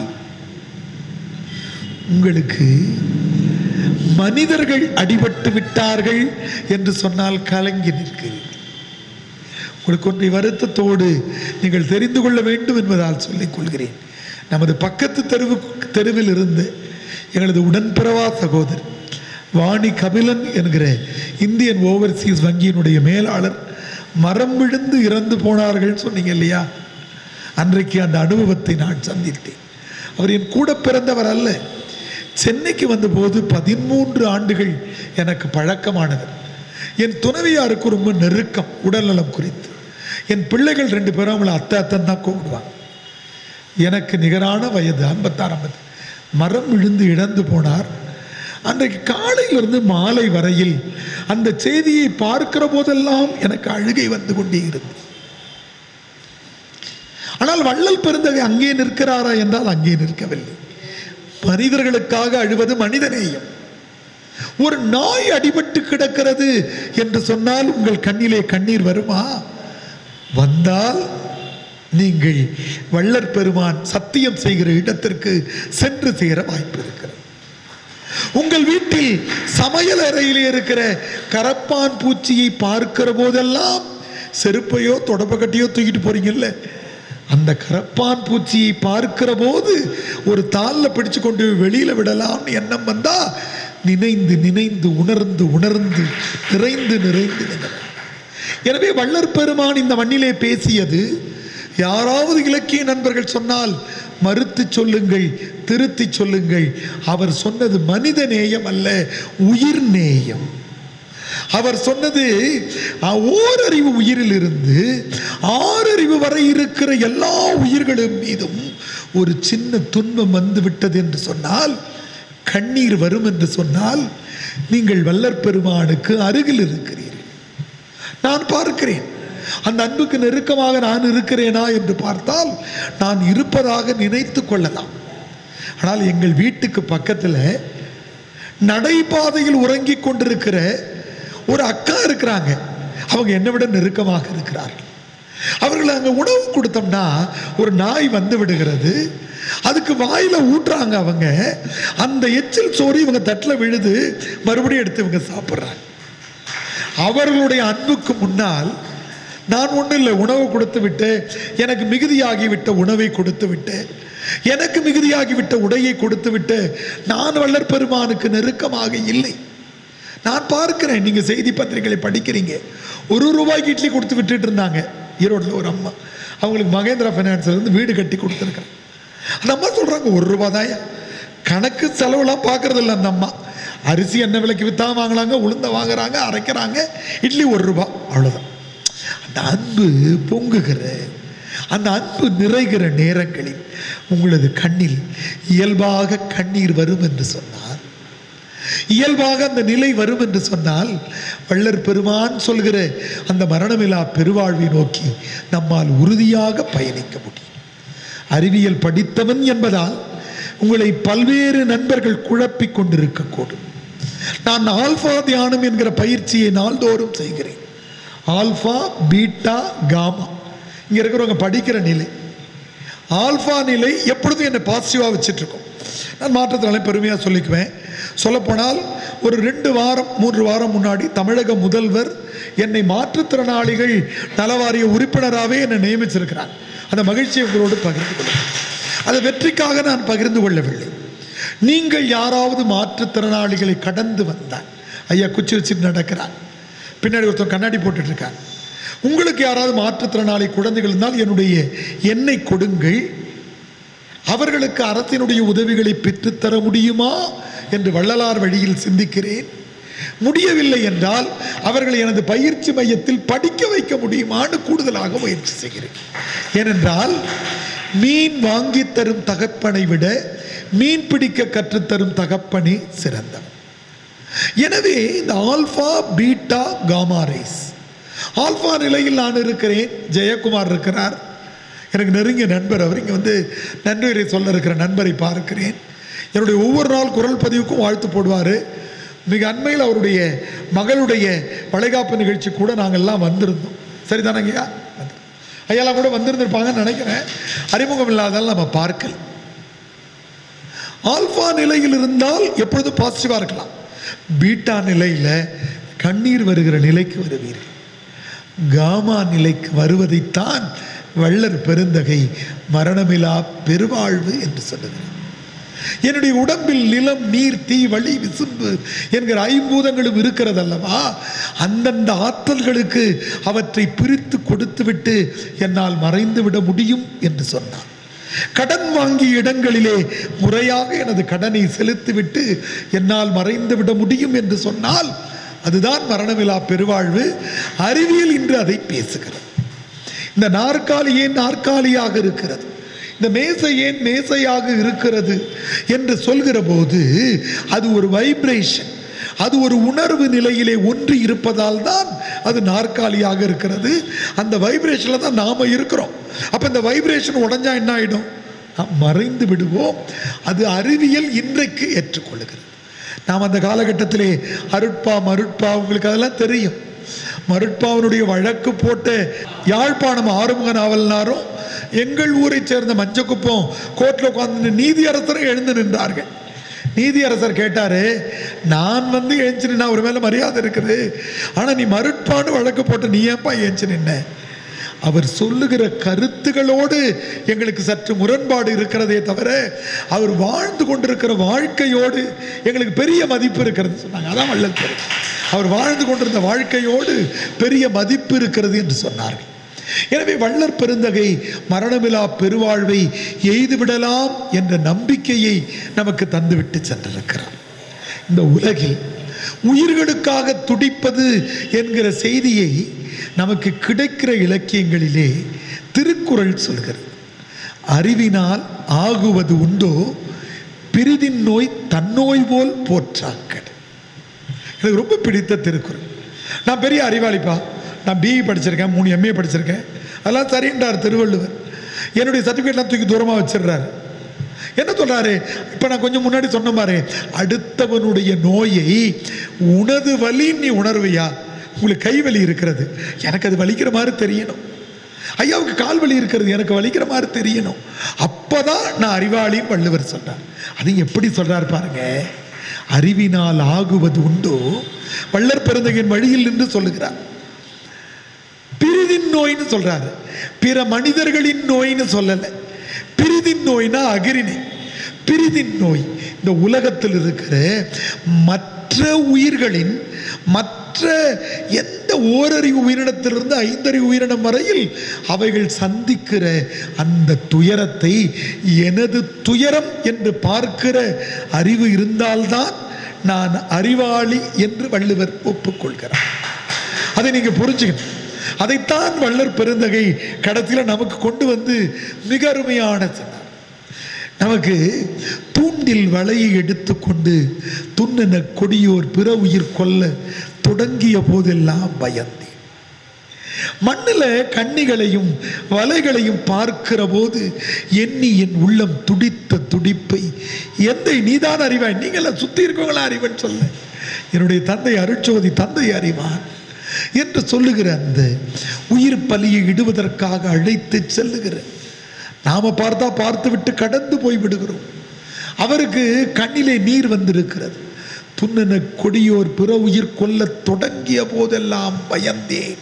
உங்களுக்கு மனிதர்கள் அடிபட்டு விட்டார்கள் என்று சொன்னால் கலங்கி நிற்கிறீர்கள் உங்களுக்கு ஒன்றை வருத்தத்தோடு நீங்கள் தெரிந்து கொள்ள வேண்டும் என்பதால் சொல்லிக் கொள்கிறேன் நமது பக்கத்து தெருவு தெருவில் இருந்து எங்களது உடன்பிறவா சகோதரர் வாணி கபிலன் என்கிற இந்தியன் ஓவர்சீஸ் வங்கியினுடைய மேலாளர் மரம் விழுந்து இறந்து போனார்கள் சொன்னீங்க இல்லையா அன்றைக்கு அந்த அனுபவத்தை நான் சந்தித்தேன் அவர் என் கூட பிறந்தவர் அல்ல சென்னைக்கு வந்தபோது பதிமூன்று ஆண்டுகள் எனக்கு பழக்கமானவர் என் துணைவியாருக்கு ரொம்ப நெருக்கம் உடல்நலம் குறித்து என் பிள்ளைகள் ரெண்டு பேரும் அவங்கள அத்தை அத்தன் தான் கூப்பிடுவாங்க எனக்கு நிகரான வயது ஐம்பத்தாறு ஐம்பது மரம் விழுந்து இழந்து போனார் அன்றைக்கு காலையிலிருந்து மாலை வரையில் அந்த செய்தியை பார்க்கிற போதெல்லாம் எனக்கு அழுகை வந்து கொண்டே இருந்தது ஆனால் வள்ளல் பெருந்தகை அங்கே நிற்கிறாரா என்றால் அங்கே நிற்கவில்லை மனிதர்களுக்காக அழுவது மனிதநேயம் ஒரு நாய் அடிபட்டு கிடக்கிறது என்று சொன்னால் உங்கள் கண்ணிலே கண்ணீர் வருமா வந்தால் நீங்கள் வள்ளற் பெருமான் சத்தியம் செய்கிற இடத்திற்கு சென்று சேர வாய்ப்பு இருக்கிறது உங்கள் வீட்டில் சமையல் அறையிலே இருக்கிற கரப்பான் பூச்சியை பார்க்கிற போதெல்லாம் செருப்பையோ தொடப்பக்கட்டையோ தூக்கிட்டு போறீங்கல்ல அந்த கரப்பான் பூச்சியை பார்க்கிற போது ஒரு தாளில் பிடிச்சு கொண்டு போய் வெளியில விடலாம்னு எண்ணம் வந்தா நினைந்து நினைந்து உணர்ந்து உணர்ந்து நிறைந்து நிறைந்து நினைவு. எனவே வள்ளற் பெருமான் இந்த மண்ணிலே பேசியது யாராவது இலக்கிய நண்பர்கள் சொன்னால் மறுத்து சொல்லுங்கள் திருத்தி சொல்லுங்கள் அவர் சொன்னது மனித நேயம் அல்ல உயிர் நேயம் அவர் சொன்னது அஹ், ஓரறிவு உயிரில் இருந்து ஆறறிவு வரை இருக்கிற எல்லா உயிர்களும் மீதும் ஒரு சின்ன துன்பம் வந்து விட்டது என்று சொன்னால் கண்ணீர் வரும் என்று சொன்னால் நீங்கள் வல்லற் பெருமானுக்கு அருகில் இருக்கிறீர்கள் நான் பார்க்கிறேன் அந்த அன்புக்கு நெருக்கமாக நான் இருக்கிறேனா என்று பார்த்தால் நான் இருப்பதாக நினைத்து கொள்ளலாம் ஆனால் எங்கள் வீட்டுக்கு பக்கத்தில் நடைபாதையில் உறங்கிக் கொண்டிருக்கிற ஒரு அக்கா இருக்கிறாங்க அவங்க என்னை விட நெருக்கமாக இருக்கிறார்கள் அவர்கள் அங்கே உணவு கொடுத்தோம்னா ஒரு நாய் வந்து விடுகிறது அதுக்கு வாயில ஊட்டுறாங்க அவங்க அந்த எச்சில் சோறு இவங்க தட்டில் விழுது மறுபடியும் எடுத்து இவங்க சாப்பிட்றாங்க அவர்களுடைய அன்புக்கு முன்னால் நான் ஒன்றும் இல்லை உணவு கொடுத்து விட்டு எனக்கு மிகுதியாகிவிட்ட உணவை கொடுத்து விட்டு எனக்கு மிகுதியாகிவிட்ட உடையை கொடுத்து விட்டு நான் வள்ளற் பெருமானுக்கு நெருக்கமாக இல்லை நான் பார்க்கிறேன் நீங்கள் செய்தி பத்திரிகைகளை படிக்கிறீங்க ஒரு ரூபாய்க்கு இட்லி கொடுத்து விட்டுட்டு இருந்தாங்க ஈரோட்டில் ஒரு அம்மா அவங்களுக்கு மகேந்திரா ஃபைனான்ஸ்ல இருந்து வீடு கட்டி கொடுத்துருக்குறேன் அந்த அம்மா சொல்கிறாங்க ஒரு ரூபா தாயா கணக்கு செலவுலாம் பார்க்கறது இல்லை அந்த அம்மா அரிசி என்ன விலைக்கு விற்றா வாங்கலாங்க உளுந்த வாங்குறாங்க அரைக்கிறாங்க இட்லி ஒரு ரூபா அவ்வளோதான் அந்த அன்பு பொங்குகிற அந்த அன்பு நிறைகிற நேரங்களில் உங்களது கண்ணில் இயல்பாக கண்ணீர் வரும் என்று சொன்னார் இயல்பாக அந்த நிலை வரும் என்று சொன்னால் வள்ளற் பெருமான் சொல்கிற அந்த மரணமில்லா பெருவாழ்வை நோக்கி நம்மால் உறுதியாக பயணிக்க முடியும் அறிவியல் படித்தவன் என்பதால் உங்களை பல்வேறு நண்பர்கள் குழப்பிக் கொண்டிருக்கக்கூடும் நான் ஆல்பா தியானம் என்கிற பயிற்சியை நாள்தோறும் செய்கிறேன் ஆல்பா பீட்டா காமா இங்க இருக்கிறவங்க படிக்கிற நிலை ஆல்பா நிலை எப்பொழுதும் என்னை பாசிட்டிவாக வச்சுட்டு இருக்கோம் நான் மாற்றத்தினாலே பெருமையாக சொல்லிக்குவேன் சொல்லப்போனால் ஒரு ரெண்டு வாரம் மூன்று வாரம் முன்னாடி தமிழக முதல்வர் என்னை மாற்றுத்திறனாளிகள் நலவாரிய உறுப்பினராகவே என்னை நியமிச்சிருக்கிறார் அந்த மகிழ்ச்சியை உங்களோடு பகிர்ந்து கொள்கிறேன் அதை வெற்றிக்காக நான் பகிர்ந்து கொள்ளவில்லை நீங்கள் யாராவது மாற்றுத்திறனாளிகளை கடந்து வந்தால் ஐயா குச்சி வச்சுட்டு நடக்கிறார் பின்னாடி ஒருத்தன் கண்ணாடி போட்டுட்டு இருக்கார் உங்களுக்கு யாராவது மாற்றுத்திறனாளி குழந்தைகள் இருந்தால் என்னுடைய எண்ணை கொடுங்கள் அவர்களுக்கு அரசினுடைய உதவிகளை பெற்றுத்தர முடியுமா என்று வள்ளலார் வழியில் சிந்திக்கிறேன் முடியவில்லை என்றால் அவர்களை எனது பயிற்சி மையத்தில் படிக்க வைக்க முடியுமான்னு கூடுதலாக முயற்சி செய்கிறேன் ஏனென்றால் மீன் வாங்கி தரும் தகப்பனை விட மீன் பிடிக்க கற்றுத்தரும் தகப்பனே சிறந்தவன் எனவே இந்த alpha beta gamma rays alpha நிலையில் நான் இருக்கிறேன் ஜெயக்குமார் இருக்கிறார் எனக்கு நெருங்கிய நண்பர் அவர் இங்கே வந்து நன்றியை சொல்ல இருக்கிற நண்பரை பார்க்கிறேன் என்னுடைய ஒவ்வொரு நாள் குரல் பதிவுக்கும் வாழ்த்து போடுவார் மிக அண்மையில் அவருடைய மகளுடைய வளைகாப்பு நிகழ்ச்சி கூட நாங்கள் எல்லாம் வந்திருந்தோம் சரிதானங்கய்யா வந்து ஐயாலாம் கூட வந்திருந்திருப்பாங்கன்னு நினைக்கிறேன் அறிமுகம் இல்லாதால் நம்ம பார்க்கல ஆல்பா நிலையில் இருந்தால் எப்பொழுதும் பாசிட்டிவாக இருக்கலாம் பீட்டா நிலையில் கண்ணீர் வருகிற நிலைக்கு வருவீர்கள் காமா நிலைக்கு வருவதைத்தான் வள்ளர் பெருந்தகை மரணமிலா பெருவாழ்வு என்று சொல்லுகிறார் என்னுடைய உடம்பில் நிலம் நீர் தீ வழி விசும்பு என்கிற ஐம்பூதங்களும் இருக்கிறது அல்லவா அந்தந்த ஆற்றல்களுக்கு அவற்றை பிரித்து கொடுத்துவிட்டு என்னால் மறைந்து விட முடியும் என்று சொன்னார் கடன் வாங்கிய இடங்களிலே முறையாக எனது கடனை செலுத்திவிட்டு என்னால் மறைந்து விட முடியும் என்று சொன்னால் அதுதான் மரணமில்லா பெருவாழ்வு அறிவியல் இன்று அதை பேசுகிறது இந்த நாற்காலி ஏன் நாற்காலியாக இருக்கிறது இந்த மேசை ஏன் மேசையாக இருக்கிறது என்று சொல்கிற போது அது ஒரு வைப்ரேஷன் அது ஒரு உணர்வு நிலையிலே ஒன்றி இருப்பதால் தான் அது நாற்காலியாக இருக்கிறது அந்த வைப்ரேஷனில் தான் நாம் இருக்கிறோம் அப்போ இந்த வைப்ரேஷன் உடஞ்சா என்ன ஆகிடும் நாம் மறைந்து விடுவோம் அது அறிவியல் இன்றைக்கு ஏற்றுக்கொள்ளுகிறது நாம் அந்த காலகட்டத்திலே அருட்பா மருட்பா உங்களுக்கு அதெல்லாம் தெரியும் மருட்பாவனுடைய வழக்கு போட்டு யாழ்ப்பாணம் ஆறுமுக நாவல்னாரும் எங்கள் ஊரைச் சேர்ந்த மஞ்சக்குப்பம் கோர்ட்டில் உட்கார்ந்து நீதியரசரும் எழுந்து நின்றார்கள் நீதியரசர் கேட்டாரு நான் வந்து ஏஞ்சி நின்னா ஒரு மேல மரியாதை இருக்குது ஆனா நீ மருட்பான்னு வழக்கு போட்டு நீ ஏன்பா ஏஞ்சி நின்ன அவர் சொல்லுகிற கருத்துகளோடு எங்களுக்கு சற்று முரண்பாடு இருக்கிறதே தவிர அவர் வாழ்ந்து கொண்டிருக்கிற வாழ்க்கையோடு எங்களுக்கு பெரிய மதிப்பு இருக்கிறது சொன்னாங்க அதான் வள்ளல் பெரு அவர் வாழ்ந்து கொண்டிருந்த வாழ்க்கையோடு பெரிய மதிப்பு இருக்கிறது என்று சொன்னார்கள் எனவே வள்ளற் பெருந்தகை மரணமிலா பெருவாழ்வை எய்துவிடலாம் என்ற நம்பிக்கையை நமக்கு தந்துவிட்டு சென்றிருக்கிறார் இந்த உலகில் உயிர்களுக்காக துடிப்பது என்கிற செய்தியை நமக்கு கிடைக்கிற இலக்கியங்களிலே திருக்குறள் சொல்கிறது அறிவினால் ஆகுவது உண்டோ பிரிதின் நோய் தன்னோய் போல் போற்றாக்கடு எனக்கு ரொம்ப பிடித்த திருக்குறள் நான் பெரிய அறிவாளிப்பா நான் பிஇ படிச்சிருக்கேன் மூணு எம்ஏ படிச்சிருக்கேன் அதெல்லாம் சரின்றார் திருவள்ளுவர் என்னுடைய சர்டிஃபிகேட்லாம் தூக்கி தூரமாக வச்சிடுறாரு என்ன சொல்றாரு இப்போ நான் கொஞ்சம் முன்னாடி சொன்ன மாதிரி அடுத்தவனுடைய நோயை உனது வலி நீ உணர்வியா உங்களுக்கு கை வலி இருக்கிறது எனக்கு அது வலிக்கிற மாதிரி தெரியணும் ஐயாவுக்கு கால் வலி இருக்கிறது எனக்கு வலிக்கிற மாதிரி தெரியணும் அப்பதான் நான் அறிவாளின்னு வள்ளுவர் சொன்னார் அது எப்படி சொல்றாரு பாருங்க அறிவினால் ஆகுவது உண்டோ வள்ளற் பெருந்தகையின் வழியில் நின்று சொல்லுகிறார் பிரிதின் நோய்னு சொல்றாரு பிற மனிதர்களின் நோய்னு சொல்லல பிரிதின் நோய்னா அகிரிணை பிரிதின் நோய் இந்த உலகத்தில் இருக்கிற மற்ற உயிர்களின் மற்ற எந்த ஓரறிவு உயிரினத்திலிருந்து ஐந்தறிவு உயிரினம் வரையில் அவைகள் சந்திக்கிற அந்த துயரத்தை எனது துயரம் என்று பார்க்கிற அறிவு இருந்தால்தான் நான் அறிவாளி என்று வள்ளுவர் ஒப்புக்கொள்கிறார் அதை நீங்க புரிஞ்சுக்கணும் அதைத்தான் வள்ளற் பெருந்தகை கடைசியில் நமக்கு கொண்டு வந்து மிக அருமையான சொன்னார் நமக்கு தூண்டில் வலையை எடுத்துக்கொண்டு துண்ணென கொடியோர் பிற உயிர் கொல்ல தொடங்கிய போதெல்லாம் பயந்தேன் மண்ணில் கண்ணிகளையும் வலைகளையும் பார்க்கிற போது எண்ணி என் உள்ளம் துடித்த துடிப்பை எந்தை நீதான் அறிவாய் நீங்களாம் சுத்தி இருக்கவங்களா அறிவன் சொல்ல என்னுடைய தந்தை அருட்சோதி தந்தை அறிவான் என்று சொல்லுகிற அந்த உயிர் பலியை இடுவதற்காக அழைத்து செல்லுகிற நாம பார்த்தா பார்த்து விட்டு கடந்து போய் விடுகிறோம் அவருக்கு கண்ணிலே நீர் வந்திருக்கிறது துண்ணன கொடியோர் பிற உயிர் கொல்லத் தொடங்கிய போதெல்லாம் பயந்தேன்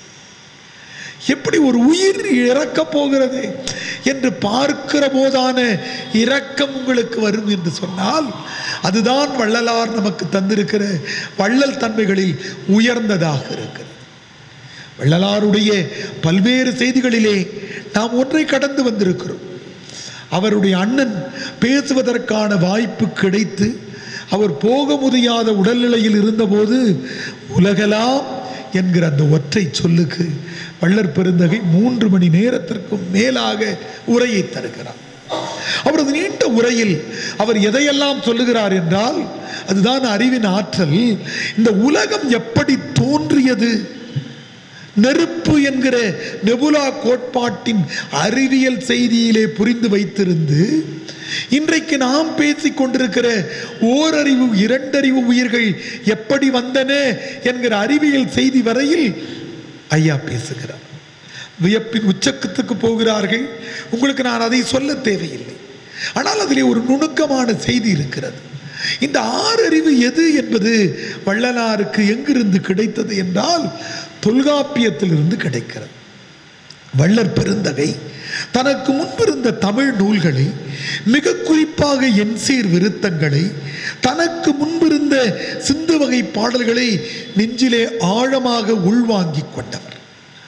எப்படி ஒரு உயிர் இறக்க போகிறது என்று பார்க்கிற போதான இரக்கம் உங்களுக்கு வரும் என்று சொன்னால் அதுதான் வள்ளலார் நமக்கு தந்திருக்கிற வள்ளல் தன்மைகளில் உயர்ந்ததாக இருக்கிறது வள்ளலாருடைய பல்வேறு செய்திகளிலே நாம் ஒன்றை கடந்து வந்திருக்கிறோம் அவருடைய அண்ணன் பேசுவதற்கான வாய்ப்பு கிடைத்து அவர் போக முடியாத உடல்நிலையில் இருந்தபோது உலகலாம் என்கிற அந்த ஒற்றை சொல்லுக்கு வள்ளற் பெருந்தகை மூன்று மணி நேரத்திற்கும் மேலாக உரையை தருகிறார் அவரது நீண்ட உரையில் அவர் எதையெல்லாம் சொல்லுகிறார் என்றால் அதுதான் அறிவின் ஆற்றல் இந்த உலகம் எப்படி தோன்றியது நெருப்பு என்கிற நெபுலா கோட்பாட்டின் அறிவியல் செய்தியிலே புரிந்து வைத்திருந்து இன்றைக்கு நாம் பேசிக் கொண்டிருக்கிற ஓரறிவு இரண்டறிவு உயிர்கள் எப்படி வந்தன என்கிற அறிவியல் செய்தி வரையில் ஐயா பேசுகிறார் வியப்பின் உச்சக்கத்துக்கு போகிறார்கள் உங்களுக்கு நான் அதை சொல்ல தேவையில்லை ஆனால் அதிலே ஒரு நுணுக்கமான செய்தி இருக்கிறது இந்த ஆறறிவு எது என்பது வள்ளலாருக்கு எங்கிருந்து கிடைத்தது என்றால் தொல்காப்பியத்திலிருந்து கிடைக்கிறது வள்ளற் பெருந்தகை தனக்கு முன்பிருந்த தமிழ் நூல்களை மிக குறிப்பாக என்சீர் விருத்தங்களை தனக்கு முன்பிருந்த சிந்து வகை பாடல்களை நெஞ்சிலே ஆழமாக உள்வாங்கிக் கொண்டவர்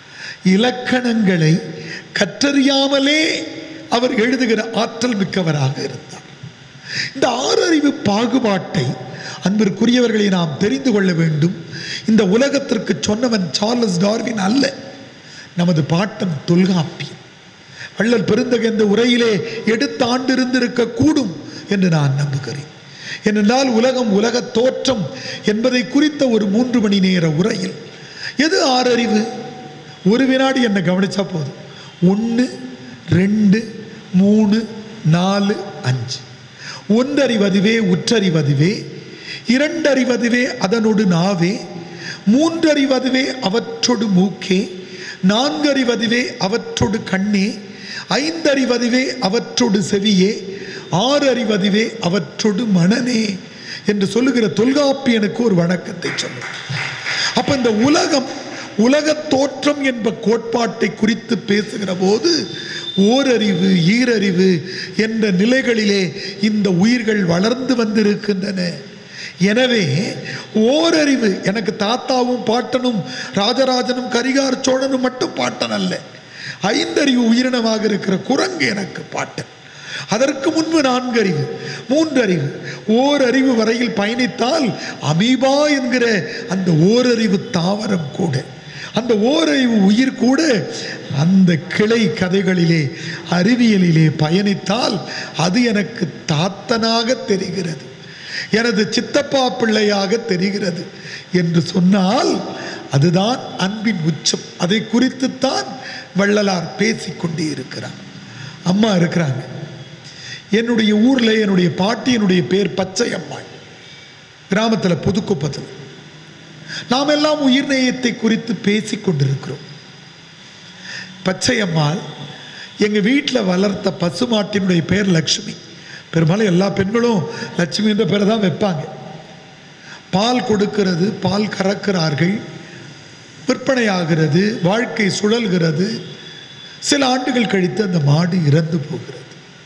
இலக்கணங்களை கற்றறியாமலே அவர் எழுதுகிற ஆற்றல் மிக்கவராக இருந்தார் இந்த ஆறறிவு பாகுபாட்டை அன்பிற்குரியவர்களை நாம் தெரிந்து கொள்ள வேண்டும் இந்த உலகத்திற்கு சொன்னவன் சார்லஸ் டார்வின் அல்ல நமது பாட்டன் தொல்காப்பியன் வள்ளல் பெருந்தகை இந்த உரையிலே எடுத்த ஆண்டு இருந்திருக்க கூடும் என்று நான் நம்புகிறேன் ஏனென்றால் உலகம் உலக தோற்றம் என்பதை குறித்த ஒரு மூன்று மணி நேர உரையில் எது ஆறறிவு ஒரு வினாடி என்னை கவனிச்சா போதும் ஒன்று ரெண்டு மூணு நாலு அஞ்சு ஒன்றறிவதுவே உற்றறிவதுவே இரண்டறிவதுவே அதனோடு நாவே மூன்றறிவதுவே அவற்றொடு மூக்கே நான்கறிவதுவே அவற்றொடு கண்ணே ஐந்தறிவதுவே அவற்றொடு செவியே ஆறறிவதுவே அவற்றொடு மனனே என்று சொல்லுகிற தொல்காப்பியனுக்கு ஒரு வணக்கத்தை சொல்லும் அப்ப இந்த உலகம் உலக தோற்றம் என்ப கோட்பாட்டை குறித்து பேசுகிற போது ஓரறிவு ஈரறிவு என்ற நிலைகளிலே இந்த உயிர்கள் வளர்ந்து வந்திருக்கின்றன எனவே ஓரறிவு எனக்கு தாத்தாவும் பாட்டனும் ராஜராஜனும் கரிகார் சோழனும் மட்டும் பாட்டன் அல்ல ஐந்தறிவு உயிரினமாக இருக்கிற குரங்கு எனக்கு பாட்டன் அதற்கு முன்பு நான்கறிவு மூன்றறிவு ஓரறிவு வரையில் பயணித்தால் அமீபா என்கிற அந்த ஓரறிவு தாவரம் கூட அந்த ஓரறிவு உயிர் கூட அந்த கிளை கதைகளிலே அறிவியலிலே பயணித்தால் அது எனக்கு தாத்தனாக தெரிகிறது எனது சித்தப்பா பிள்ளையாக தெரிகிறது என்று சொன்னால் அதுதான் அன்பின் உச்சம் அதை குறித்துத்தான் வள்ளலார் பேசிக்கொண்டே இருக்கிறார் அம்மா இருக்கிறாங்க என்னுடைய ஊரில் என்னுடைய பாட்டி என்னுடைய பேர் பச்சை அம்மாள் கிராமத்தில் புதுக்குப்பத்தில் நாம் எல்லாம் உயிர் நேயத்தை குறித்து பேசிக் கொண்டிருக்கிறோம் பச்சையம்மாள் எங்கள் வீட்டில் வளர்த்த பசுமாட்டினுடைய பேர் லக்ஷ்மி பெரும்பாலும் எல்லா பெண்களும் லட்சுமி என்ற பேரை தான் வைப்பாங்க பால் கொடுக்கிறது பால் கறக்கிறார்கள் விற்பனையாகிறது வாழ்க்கை சுழல்கிறது சில ஆண்டுகள் கழித்து அந்த மாடு இறந்து போகிறது